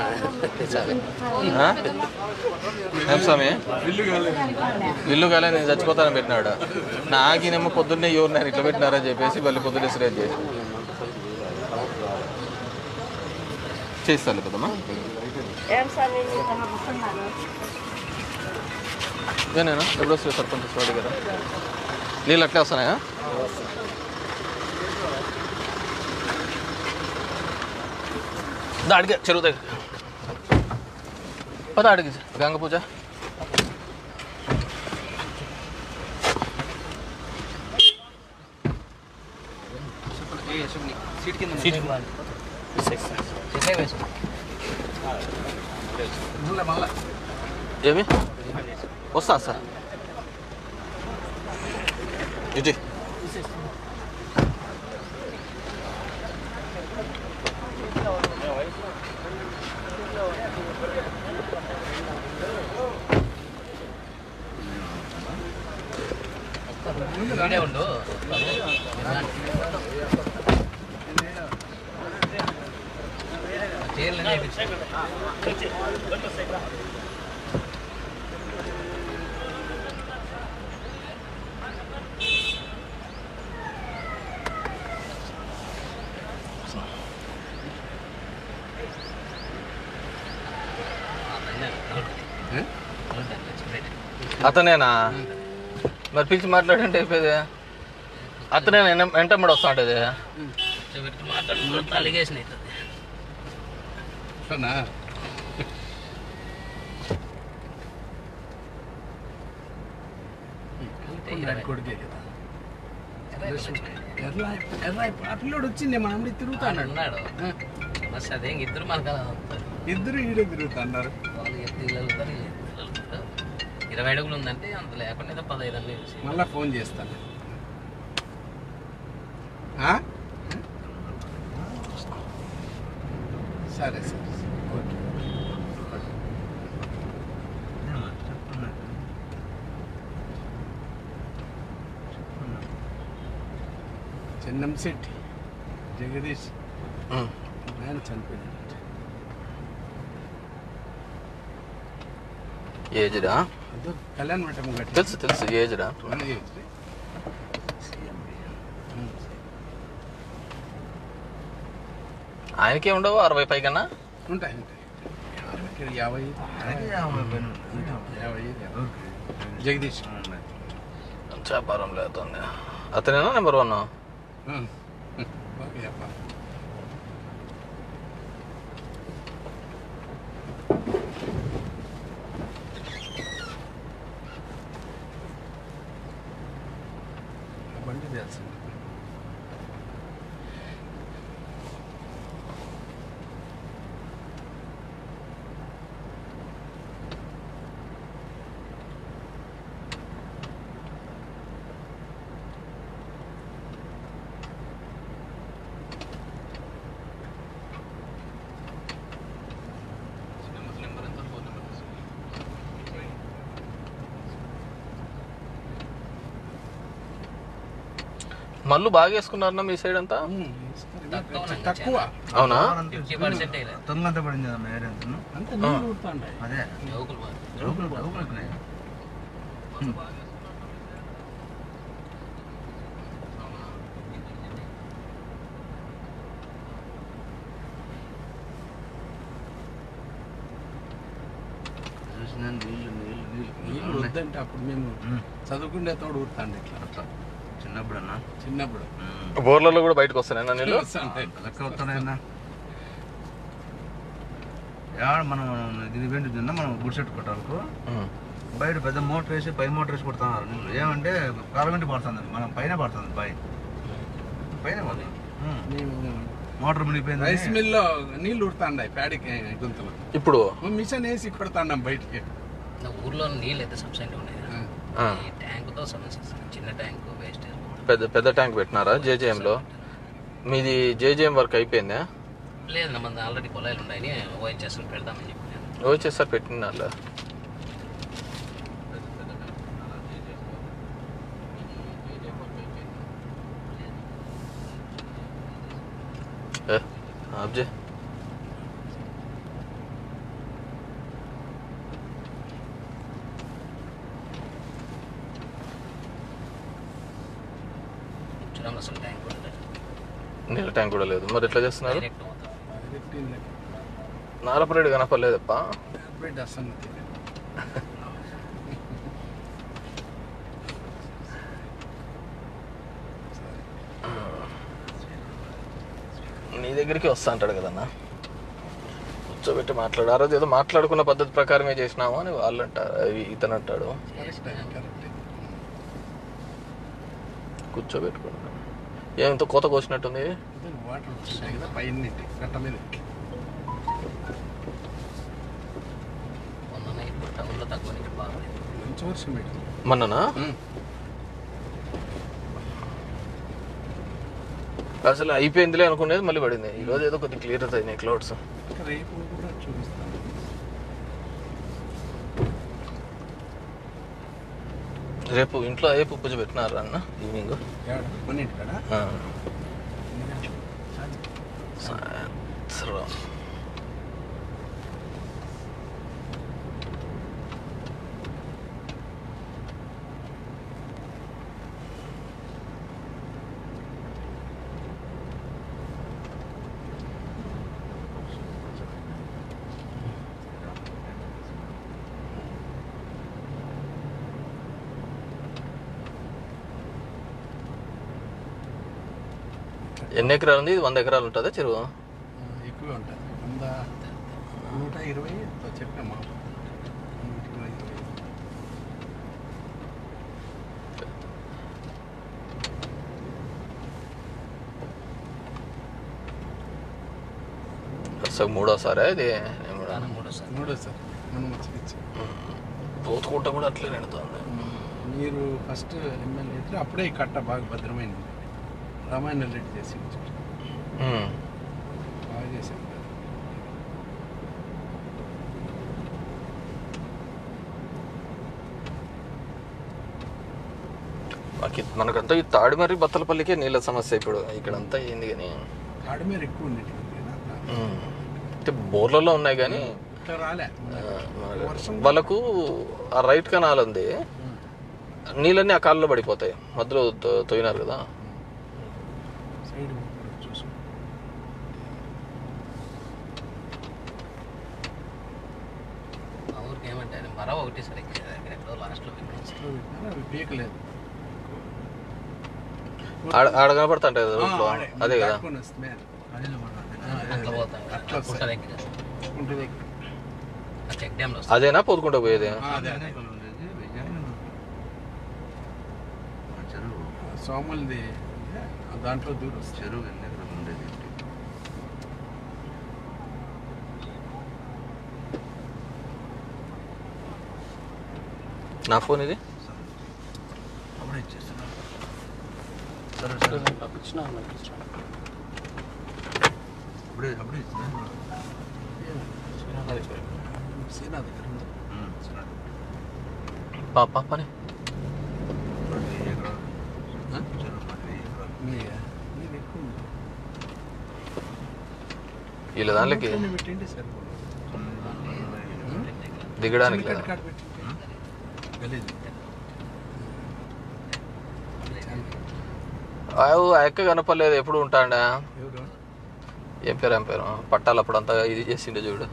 ఆ? ఏం స్వామి ఇల్లు కాలే నేను చచ్చిపోతానని పెట్టినాడు నాకినేమో పొద్దున్నే ఎవరు నేను ఇట్లా పెట్టినారని చెప్పేసి మళ్ళీ పొద్దున్నే సిరేజ్ చేసి చేస్తాను కదమ్మా ఏం స్వామి నీకు నమ్ముకున్నాను ఇదేనేనా ఎప్పుడు వస్తుంది సర్పంచ్ స్వాడి గారు నీళ్ళు అట్లే వస్తున్నాయా దా అడిగే చెరువు దగ్గర పద అడిగి గంగ పూజ సీట్ కింద సీట్ ఏమి వస్తా సార్ ఇటు ఉండు అతనేనా మరి పిలిచి మాట్లాడంటే అయిపోయేది అతనే వెంటమ్మడి వస్తా ఉంటుంది మాట్లాడుకుంటే అలిగేషన్ అవుతుంది అవునా కొడుకే కదా ఎర్ర ఎర్ర ఆ పిల్లోడు వచ్చింది మన అమ్మడి తిరుగుతాడు అన్నాడు సమస్య అదే ఇంక ఇద్దరు మనకు అలా ఇద్దరు ఈడే తిరుగుతున్నారు వాళ్ళు ఎత్తు ఇళ్ళు వెళ్తారు వీళ్ళు ఎత్తు ఇళ్ళు వెళ్తారు. ఇరవై అడుగులు ఉందంటే అంత లేకుండా ఏదో పదహైదు అన్నీ వేసి. మళ్ళా ఫోన్ చేస్తాను ఆ? సరే సరే సరే. ఓకే చెన్నం శెట్టి జగదీష్ ఆయన చనిపోయినాడు ఏజ్డా అదో కళ్యాణ మంటపం కట్టి తెలుసు తెలుసు ఏజ్డా మన ఏజ్ రే. ఆయనకే ఉండవు అరవై పైకన్నా ఉంటాయి ఉంటాయి ఇక్కడ యాభై యాభై జగదీష్ వ్యాపారం లేదండి అతనేనా నెంబర్ వన్ ఓకే అప్ప బండి తెలిసింది మళ్ళీ బాగా వేసుకున్నారన్నా మీ సైడ్ అంతా తక్కువ అవునా ఫిఫ్టీ పర్సెంట్ వేయలేదు తొంగంతా పడింది కదా ఏరియా అంతా అంత నీళ్ళు ఊరుతుంటాయి అదే జోకులు బాగా. జోకులు జోకులు వచ్చినాయి నీళ్ళు నీళ్ళు నీళ్ళు నీళ్ళు వద్దంటే అప్పుడు మేము చదువుకునే తోడు ఊరుతాండి ఇట్లా అట్లా చిన్నప్పుడు అన్న చిన్నప్పుడు బోర్లలో కూడా బయటకు వస్తాయి నీళ్ళు వస్తాంటాయి. లెక్క వస్తున్నాయన్న యాడ మనం ఇది వెంట తిన్నా మనం గుడిసెట్టు కొట్టాలకు బయట పెద్ద మోటార్ వేసి పై మోటార్ వేసి కొడుతున్నారు నీళ్ళు ఏమంటే కాలగంటి పడుతుంది మనం పైన పడుతుంది పై పైన పడుతుంది మోటార్ మునిగిపోయింది రైస్ మిల్లో నీళ్ళు ఊరుతాండాయి ప్యాడికి గుంతలు ఇప్పుడు మిషన్ వేసి కొడతాండాం బయటికి నా ఊర్లో నీళ్ళు అయితే సబ్సెంట్ ఉన్నాయి ఆ. ఈ ట్యాంకుతో సమస్య చిన్న ట్యాంకు వేస్టేజ్ పెద్ద పెద్ద ట్యాంక్ పెట్టినారా జేజేఎంలో మీది జేజేఎం వర్క్ అయిపోయిందా లేదు నా మన ఆల్రెడీ పొలాలు ఉన్నాయని ఓహెచ్ఎస్ పెడదామని చెప్పి ఓచేసారి పెట్టినారా ఏ ఆబ్జే చూడండి అసలు ట్యాంక్ కూడా లేదు. నీళ్ళ ట్యాంక్ కూడా లేదు మరి ఎట్లా చేస్తున్నారు డైరెక్ట్ పోతాం. నారపరెడ్డి కనపడలేదప్ప బిడ్డ సంగతి నీ దగ్గరికి వస్తా అంటాడు కదన్నా కూర్చోబెట్టి మాట్లాడు ఆ రోజు ఏదో మాట్లాడుకున్న పద్ధతి ప్రకారమే చేసినాము అని వాళ్ళు అంటారు అవి ఇతను అంటాడు కూర్చోబెట్టుకున్నాడు ఏమింత కోత కోసినట్టుంది వాటర్ వస్తున్నాయి కదా పైన గట్ట మీద మొన్న ఇప్పుడు టౌన్లో తక్కువ నీకు బాగా మంచి వర్షం పెట్టింది మొన్ననా అసలు అయిపోయిందిలే అనుకునేది మళ్ళీ పడింది ఈ రోజు ఏదో కొద్దిగా క్లియర్ అవుతాయి క్లౌడ్స్ ఇంకా రేపు కూడా చూపిస్తాను రేపు ఇంట్లో ఏ పూజ పెట్టినారా అన్న ఈవినింగ్ ఏడ? మన ఇంటి కాడ ఆ. సాయంత్రం ఎన్ని ఎకరాలు ఉంది ఇది వంద ఎకరాలు ఉంటుందా చెరువు ఎక్కువే ఉంటుంది వంద నూట ఇరవై ఎంతో చెప్పాము నూట ఇరవై ఇరవై. వరుసగా మూడోసారి ఇది నేను కూడా మూడోసారి మూడోసారి మనం వచ్చి ఇచ్చాం పోతుకుంట కూడా అట్లే నిండుతుంది మీరు ఫస్ట్ ఎమ్మెల్యే అయితే అప్పుడే ఈ కట్ట బాగా భద్రమైనది రామాయణ రెడ్డి చేసి ఉంచారు. ఉమ్. బాగా చేశారు మాకు ఇది- మనకంతా ఈ తాడిమర్రి బత్తలపల్లికే నీళ్ళ సమస్య ఇప్పుడు ఇక్కడంతా ఏంది కానీ కాడమేర ఎక్కువ ఉండేటువంటి ఉమ్. అంటే బోర్లలో ఉన్నాయి కానీ ఇట్లా రాలే వర్షం వాళ్ళకు ఆ రైట్ కెనాల్ ఉంది నీళ్ళన్నీ ఆ కాళ్ళలో పడిపోతాయి మధ్యలో తో- తోయినారు కదా సైడ్ చూసు మా ఊరికి ఏమంటే మర ఒకటి సరే ఎక్కడెక్కడో లాస్ట్లో పెట్టేసి అవి పీకలేదు ఆడ ఆడ కనపడతా ఉంటుంది ఆ, రోడ్లో ఆడే. అదే కదా దాటుకొని వస్తుంది. అట్లా పోతాం అట్లా కుంట వస్తాయి. దగ్గర కుంట దగ్గర. ఆ చెక్ డ్యామ్లో అదేనా పోదుకుంటా పోయేది ఆ, అదే అదే. సోములది దాంట్లో దూరం వస్తుంది. చెరువు ఎన్ని ఎకరాలు ఉండేది నా ఫోన్ ఇది అప్పుడే ఇచ్చేస్తున్నా సరే పంపించిన పంపించిన అప్పుడే అప్పుడే ఇస్తున్నా సీనా దగ్గర ఉంది. పాప పని వెయ్యి ఎకరాలు చెరువు పది వెయ్యి ఎకరాలు మీయా? మీది ఎక్కువ ఉంది. వీళ్ళ దాంట్లోకి ఇంట్లోనే పెట్టండి సరిపోదు. దిగడానికి చిన్న లేదా కట్ట పెట్టండి. గలీజ్. ఆవు, ఆ ఎక్క కనపడలేదు ఎప్పుడు ఉంటాడా ఎవరు? ఏం పేరు ఏం పేరు పట్టాలు అప్పుడంతా ఇది చేసిండే చూడు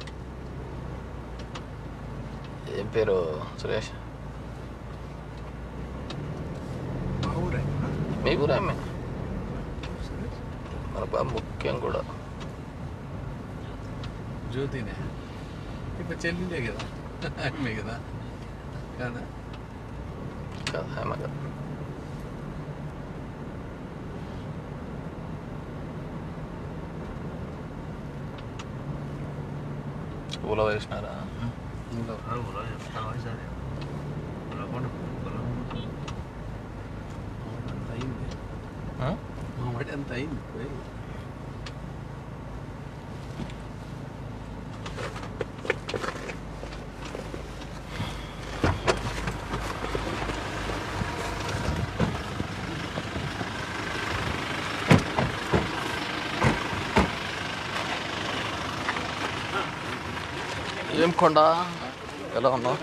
ఏం పేరు సురేష్ మా ఊరే. మీ ఊరేమే మన బాగా ముఖ్యం కూడా జ్యోతినే ఇప్పుడు చెల్లిందే కదా ఆమె కదా కాదా కదా ఆమె కదా ఊలో వేసినారా ఊళ్ళో చెప్తాను సరే పొలం పొలం అంత అయింది ఆ? మా వాడి అంత అయింది పోయి. ఏం కొండ ఎలా ఉన్నావు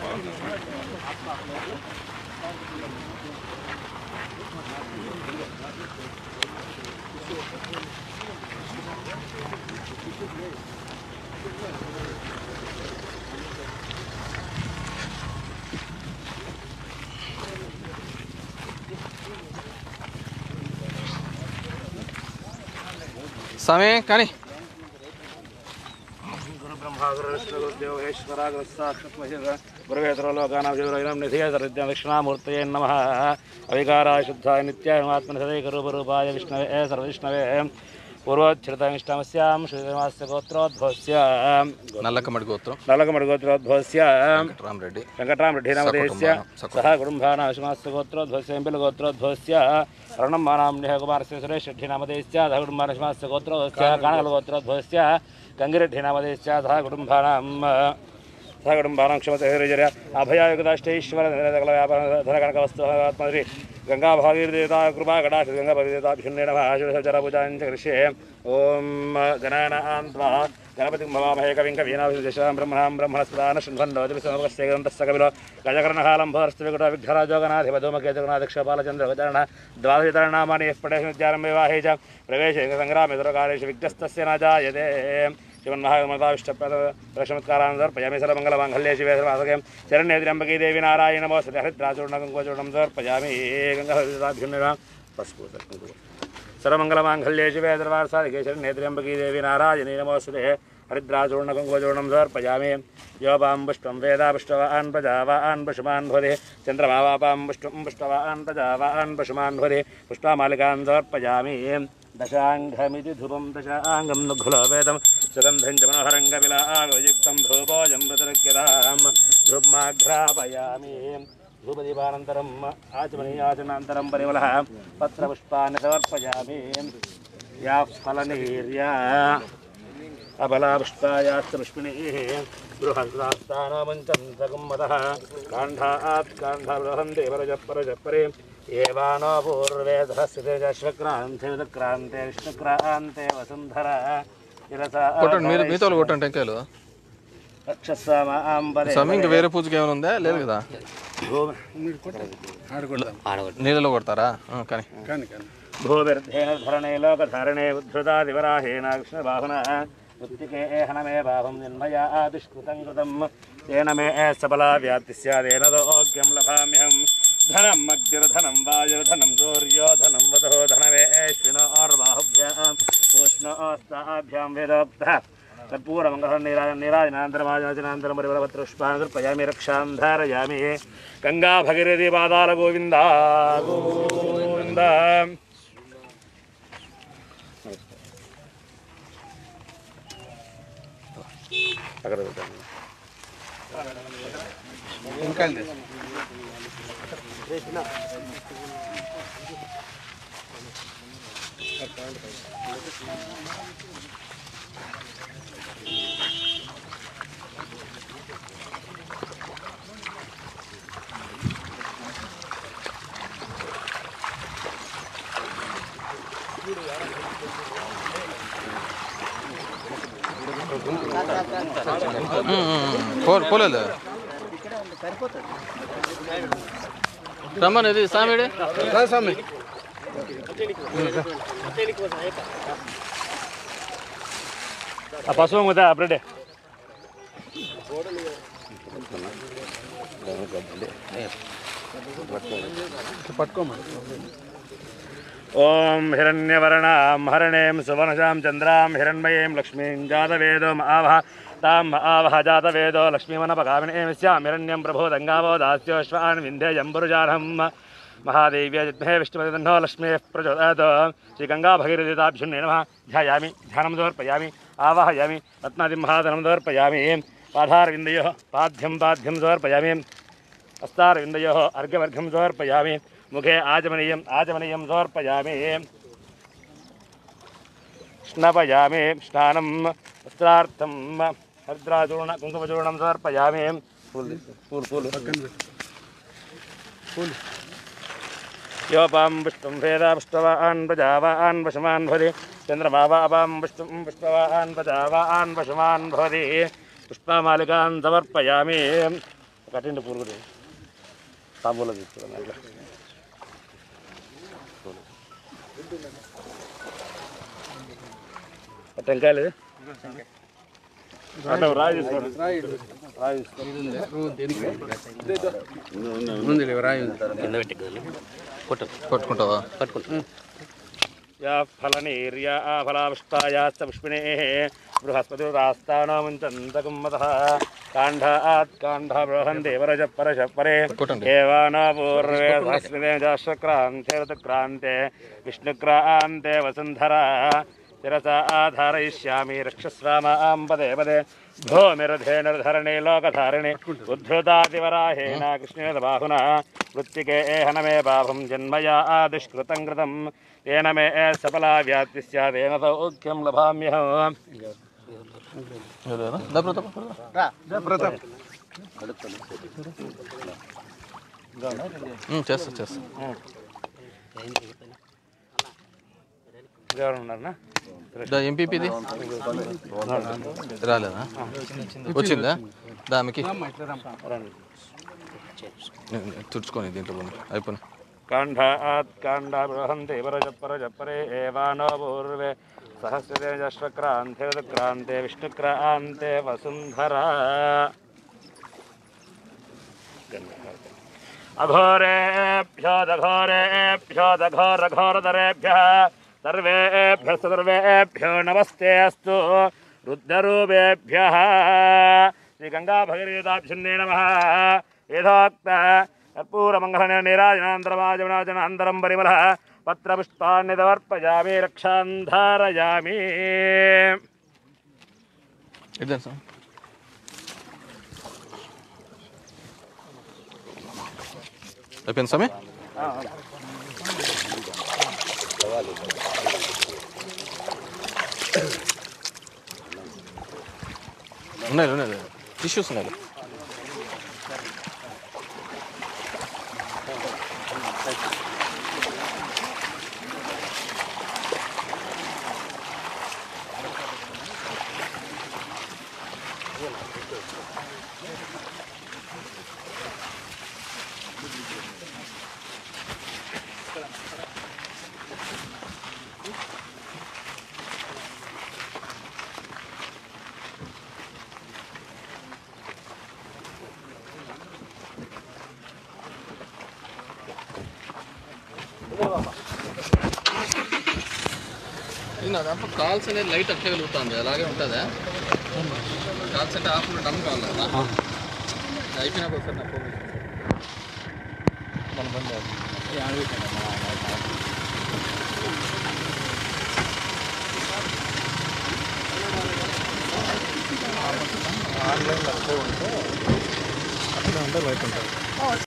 స్వామి కానీ గురు బ్రహ్మ గురు విష్ణు గురు దేవ ఈశ్వర గురు సాక్షాత్ మహేశ్వర గురువేతర లోకానాం శివరైనం నిధేతర దక్షిణామూర్తయే నమ అవికారాయ శుద్ధాయ నిత్యాయ ఆత్మన సదైకరూపరూపాయ విష్ణవే సర్వవిష్ణవే పూర్వోచ్చరితమిష్టమస్యాం శ్రీనివాస గోత్రోద్భవస్య నల్లకమడి గోత్రం నల్లకమడి గోత్రోద్భవస్య రామరెడ్డి వెంకటరామరెడ్డి నామధేయస్య సకుటుంబానాం, సహ కుటుంబానాం విశ్వాస గోత్రోద్భవస్య ఎంపిల గోత్రోద్భవస్య రణం మానాం నిహ కుమారస్య సురేష్ రెడ్డి నామధేయస్య సహ కుటుంబానాం విశ్వాస గోత్రోద్భవస్య కానకల గోత్రోద్భవస్య గంగిరెడ్డి నామధేయస్య సహ కుటుంబానాం సహ కుటుంబానాం క్షమత హైరజర్య అభయాయుగదాష్టైశ్వర నిరదకల వ్యాపార ధనకనక వస్తు ఆత్మశ్రీ గంగా భాగీరదేవత కృపా కటాక్ష గంగా భగీరదేవతాభిషున్నేన ఆశుర పూజాంచ కృష్యే ఓం గణానాం త్వా గణపతి భవామహే కవిం కవీనాశం బ్రహ్మణాం బ్రహ్మణస్పదాన శృణ్వన్నోతిసమగస్యగంతస్సకవిలో గజకర్ణహాలం భోరస్తి వికట విఘ్నరాజోగనాధిపధూమకేతుగణాధిక్షపాలచంద్ర వితరణ ద్వాదశతరణామాని యః పడే విద్యారం వివాహే చ ప్రవేశే సంగ్రామే దురకాలేషు విఘ్నస్తస్య न जायते श्रीमन्महागणताविष्टप्रदक्षमत्कारान् समर्पयामि सर्वमङ्गलमाङ्गल्ये शिवे सर्वासके शरण्ये त्र्यम्बके देवी नारायण नमोऽस्तु हरिद्राचूर्णं कुङ्कुमचूर्णं समर्पयामि गङ्गाभ्युन्नरा पशुपूजा सर्वमङ्गलमाङ्गल्ये शिवे सर्वार्थसाधिके शरण्ये त्र्यम्बकी देवी नारायणी नमोऽस्तुते हरिद्राचूर्णकुङ्कुमचूर्णं समर्पयामि योपां पुष्पं वेदा पुष्पवान् प्रजावान् पशुमान् भवति चन्द्रमा वापां पुष्पं पुष्पवान् प्रजावान् पशुमान् भवति पुष्पमालिकान् समर्पयामि दशाङ्गमिति धूपं दशाङ्गं नुघुलोपेतं सुगन्धं च मनोहरं कपिलायुक्तं धूपोऽयं प्रतिरक्यतां धूपमाघ्रापयामि धूपदीपानन्तरम् आचमनीयाचनान्तरं परिमलः पत्रपुष्पान् समर्पयामि या फलनीर्या अबलापुष्पायाश्च पुष्पिणीः बृहस्रास्तानामञ्चं सकुम्मतः काण्ठात् काण्ठबृहन्ते परजपरजपरे एवानो पूर्वे सहस्रतेजश्वक्रान्ते विदक्रान्ते विष्णुक्रान्ते वसुन्धरा కొట్టండి మీరు మీతో కొట్టండి టెంకాయలు రక్షస్వామాంబరే స్వామి ఇంకా వేరే పూజకి ఏమైనా ఉందా లేదు కదా నీళ్ళలో కొడతారా ఆ, కానీ కానీ కానీ భూవిర్ధేన ధరణే లోకధారణే ఉద్ధృతాదివరాహేణ కృష్ణబాహున మృత్తికే హనమే భావం నిర్మయా దుష్కృతం కృతం తేన మే సబలా వ్యాప్తి స్యాదేన దోగ్యం లభామ్యహం ధనం మగ్గిర్ధనం వాయుర్ధనం సూర్యోధనం వదో ధనమేశ్వినోర్బాహుభ్యాం పూష్ణోస్తాభ్యాం వేదోక్త कर्पूरमङ्गलं निरा निराजनान्तरमाजनान्तरं परिवलपत्रपुष्पाणर्पयामि रक्षां धारयामि गङ्गा भगीरथी पादालगोविन्द गोविन्द అక్కడ పెట్టండి. వెనకాల పో పోలేదు రమ్మని ఇది సామిడి స్వామి ఆ పశువు కదా అప్పుడే పట్టుకోమని ఓం హిరణ్యవర్ణాం హరణేం సువర్ణశాం చంద్రాం హిరణ్మయీం లక్ష్మీం జాతవేదో ఆవహ తాం ఆవహ జాతవేదో లక్ష్మీమనపగామినేమిస్యాం హిరణ్యం ప్రభో దంగావో దాస్యోశ్వాన్ వింధ్యజం పురుజార్హం మహాదేవ్య జిద్మహే విష్ణుపతిన్నో లక్ష్మీ ప్రచోదయాత్ శ్రీ గంగా భగీరథితాభ్యున్నే నమ ధ్యాయామి ధ్యానం సమర్పయామి ఆవాహయామి రత్నాది మహాధనం సమర్పయామి పాదారవిందయో పాద్యం పాద్యం సమర్పయామి हस्तारविन्दयोः अर्घ्यवर्घ्यं समर्पयामि मुखे आचमनीयम् आचमनीयं समर्पयामि स्नपयामि स्नानं वस्त्रार्थं हरिद्राचूर्ण कुङ्कुमचूर्णं समर्पयामि फूल् फूल् फूल् फूल् योपां पुष्पं वेदा पुष्पवान् प्रजावान् पशुमान् भवति चन्द्रमा वापां पुष्पं पुष्पवान् प्रजावान् पशुमान् भवति पुष्पमालिकान् समर्पयामि కట్టండి పూలు కూడా తాంబూలం తీసుకున్నాను అట్లా టెంకాయలు అట్లా రాయి తీసుకోండి రాయి ఉంది రాయి కొట్టు కొట్టుకుంటావా పట్టుకుంటా యా ఫలనీర్యా ఫలాపుష్పాయాశ్చ పుష్పిణేः బృహస్పతిరాస్తానాముంచन्तకుమ్మతः काण्डात् काण्डः बृहन्ति परज परश परे एवान पूर्वे सहस्रते जाश्वक्रान्ते ऋतुक्रान्ते विष्णुक्रान्ते वसुन्धरा शिरसा आधारयिष्यामि रक्षस्वामां पदे पदे भूमिरधेनुर्धरणे लोकधारिणे उद्धृतादिवराहेण कृष्णेन बाहुना वृत्तिके एहनमे बाहुं जन्मया आदुष्कृतं कृतं तेन मे सफला व्याप्ति स्यादेन सौख्यं लभाम्यहम् ప్రతాప్ చేస్తా చేస్తా ఎవరు ఉన్నారన్నా ఎంపీపీది రాలేదా వచ్చిందా దానికి తుడుచుకొని దీంట్లో పోనీ. అయిపోయి काण्डात् काण्डा बृहन्ति परज परज परे एवानो पूर्वे सहस्रतेजश्वक्रान्ते ऋतुक्रान्ते विष्णुक्रान्ते वसुन्धरा अघोरेभ्यो दघोरेभ्यो दघोरघोरधरेभ्यः సర్వేభ్య సర్వేభ్యో నమస్తే అస్తు రుద్రరూపేభ్య శ్రీ గంగా భగీరథాభ్యున్నే నమ యథోక్త కర్పూరమంగళ నీరాజనాంతరమాజనాజనాంతరం పరిమళ పత్రపుష్పాన్ని సమర్పయామి రక్షాన్ ధారయామి ఇదే సార్ అయిపోయింది సమయ ఉన్నాయి ఉన్నాయి టిష్యూస్ ఉన్నాయి ఇది నా దాంట్లో కాల్స్ అనేది లైట్ అట్లే వెలుగుతుంది అలాగే ఉంటుందా కాల్స్ అంటే ఆఫ్ డమ్ కావాలి కదా అయిపోయినాక ఒకసారి నా ఫోన్ మన బండి ఆన్లైన్లో అట్లే ఉంటే అట్లే ఉంటే లైట్ ఉంటుంది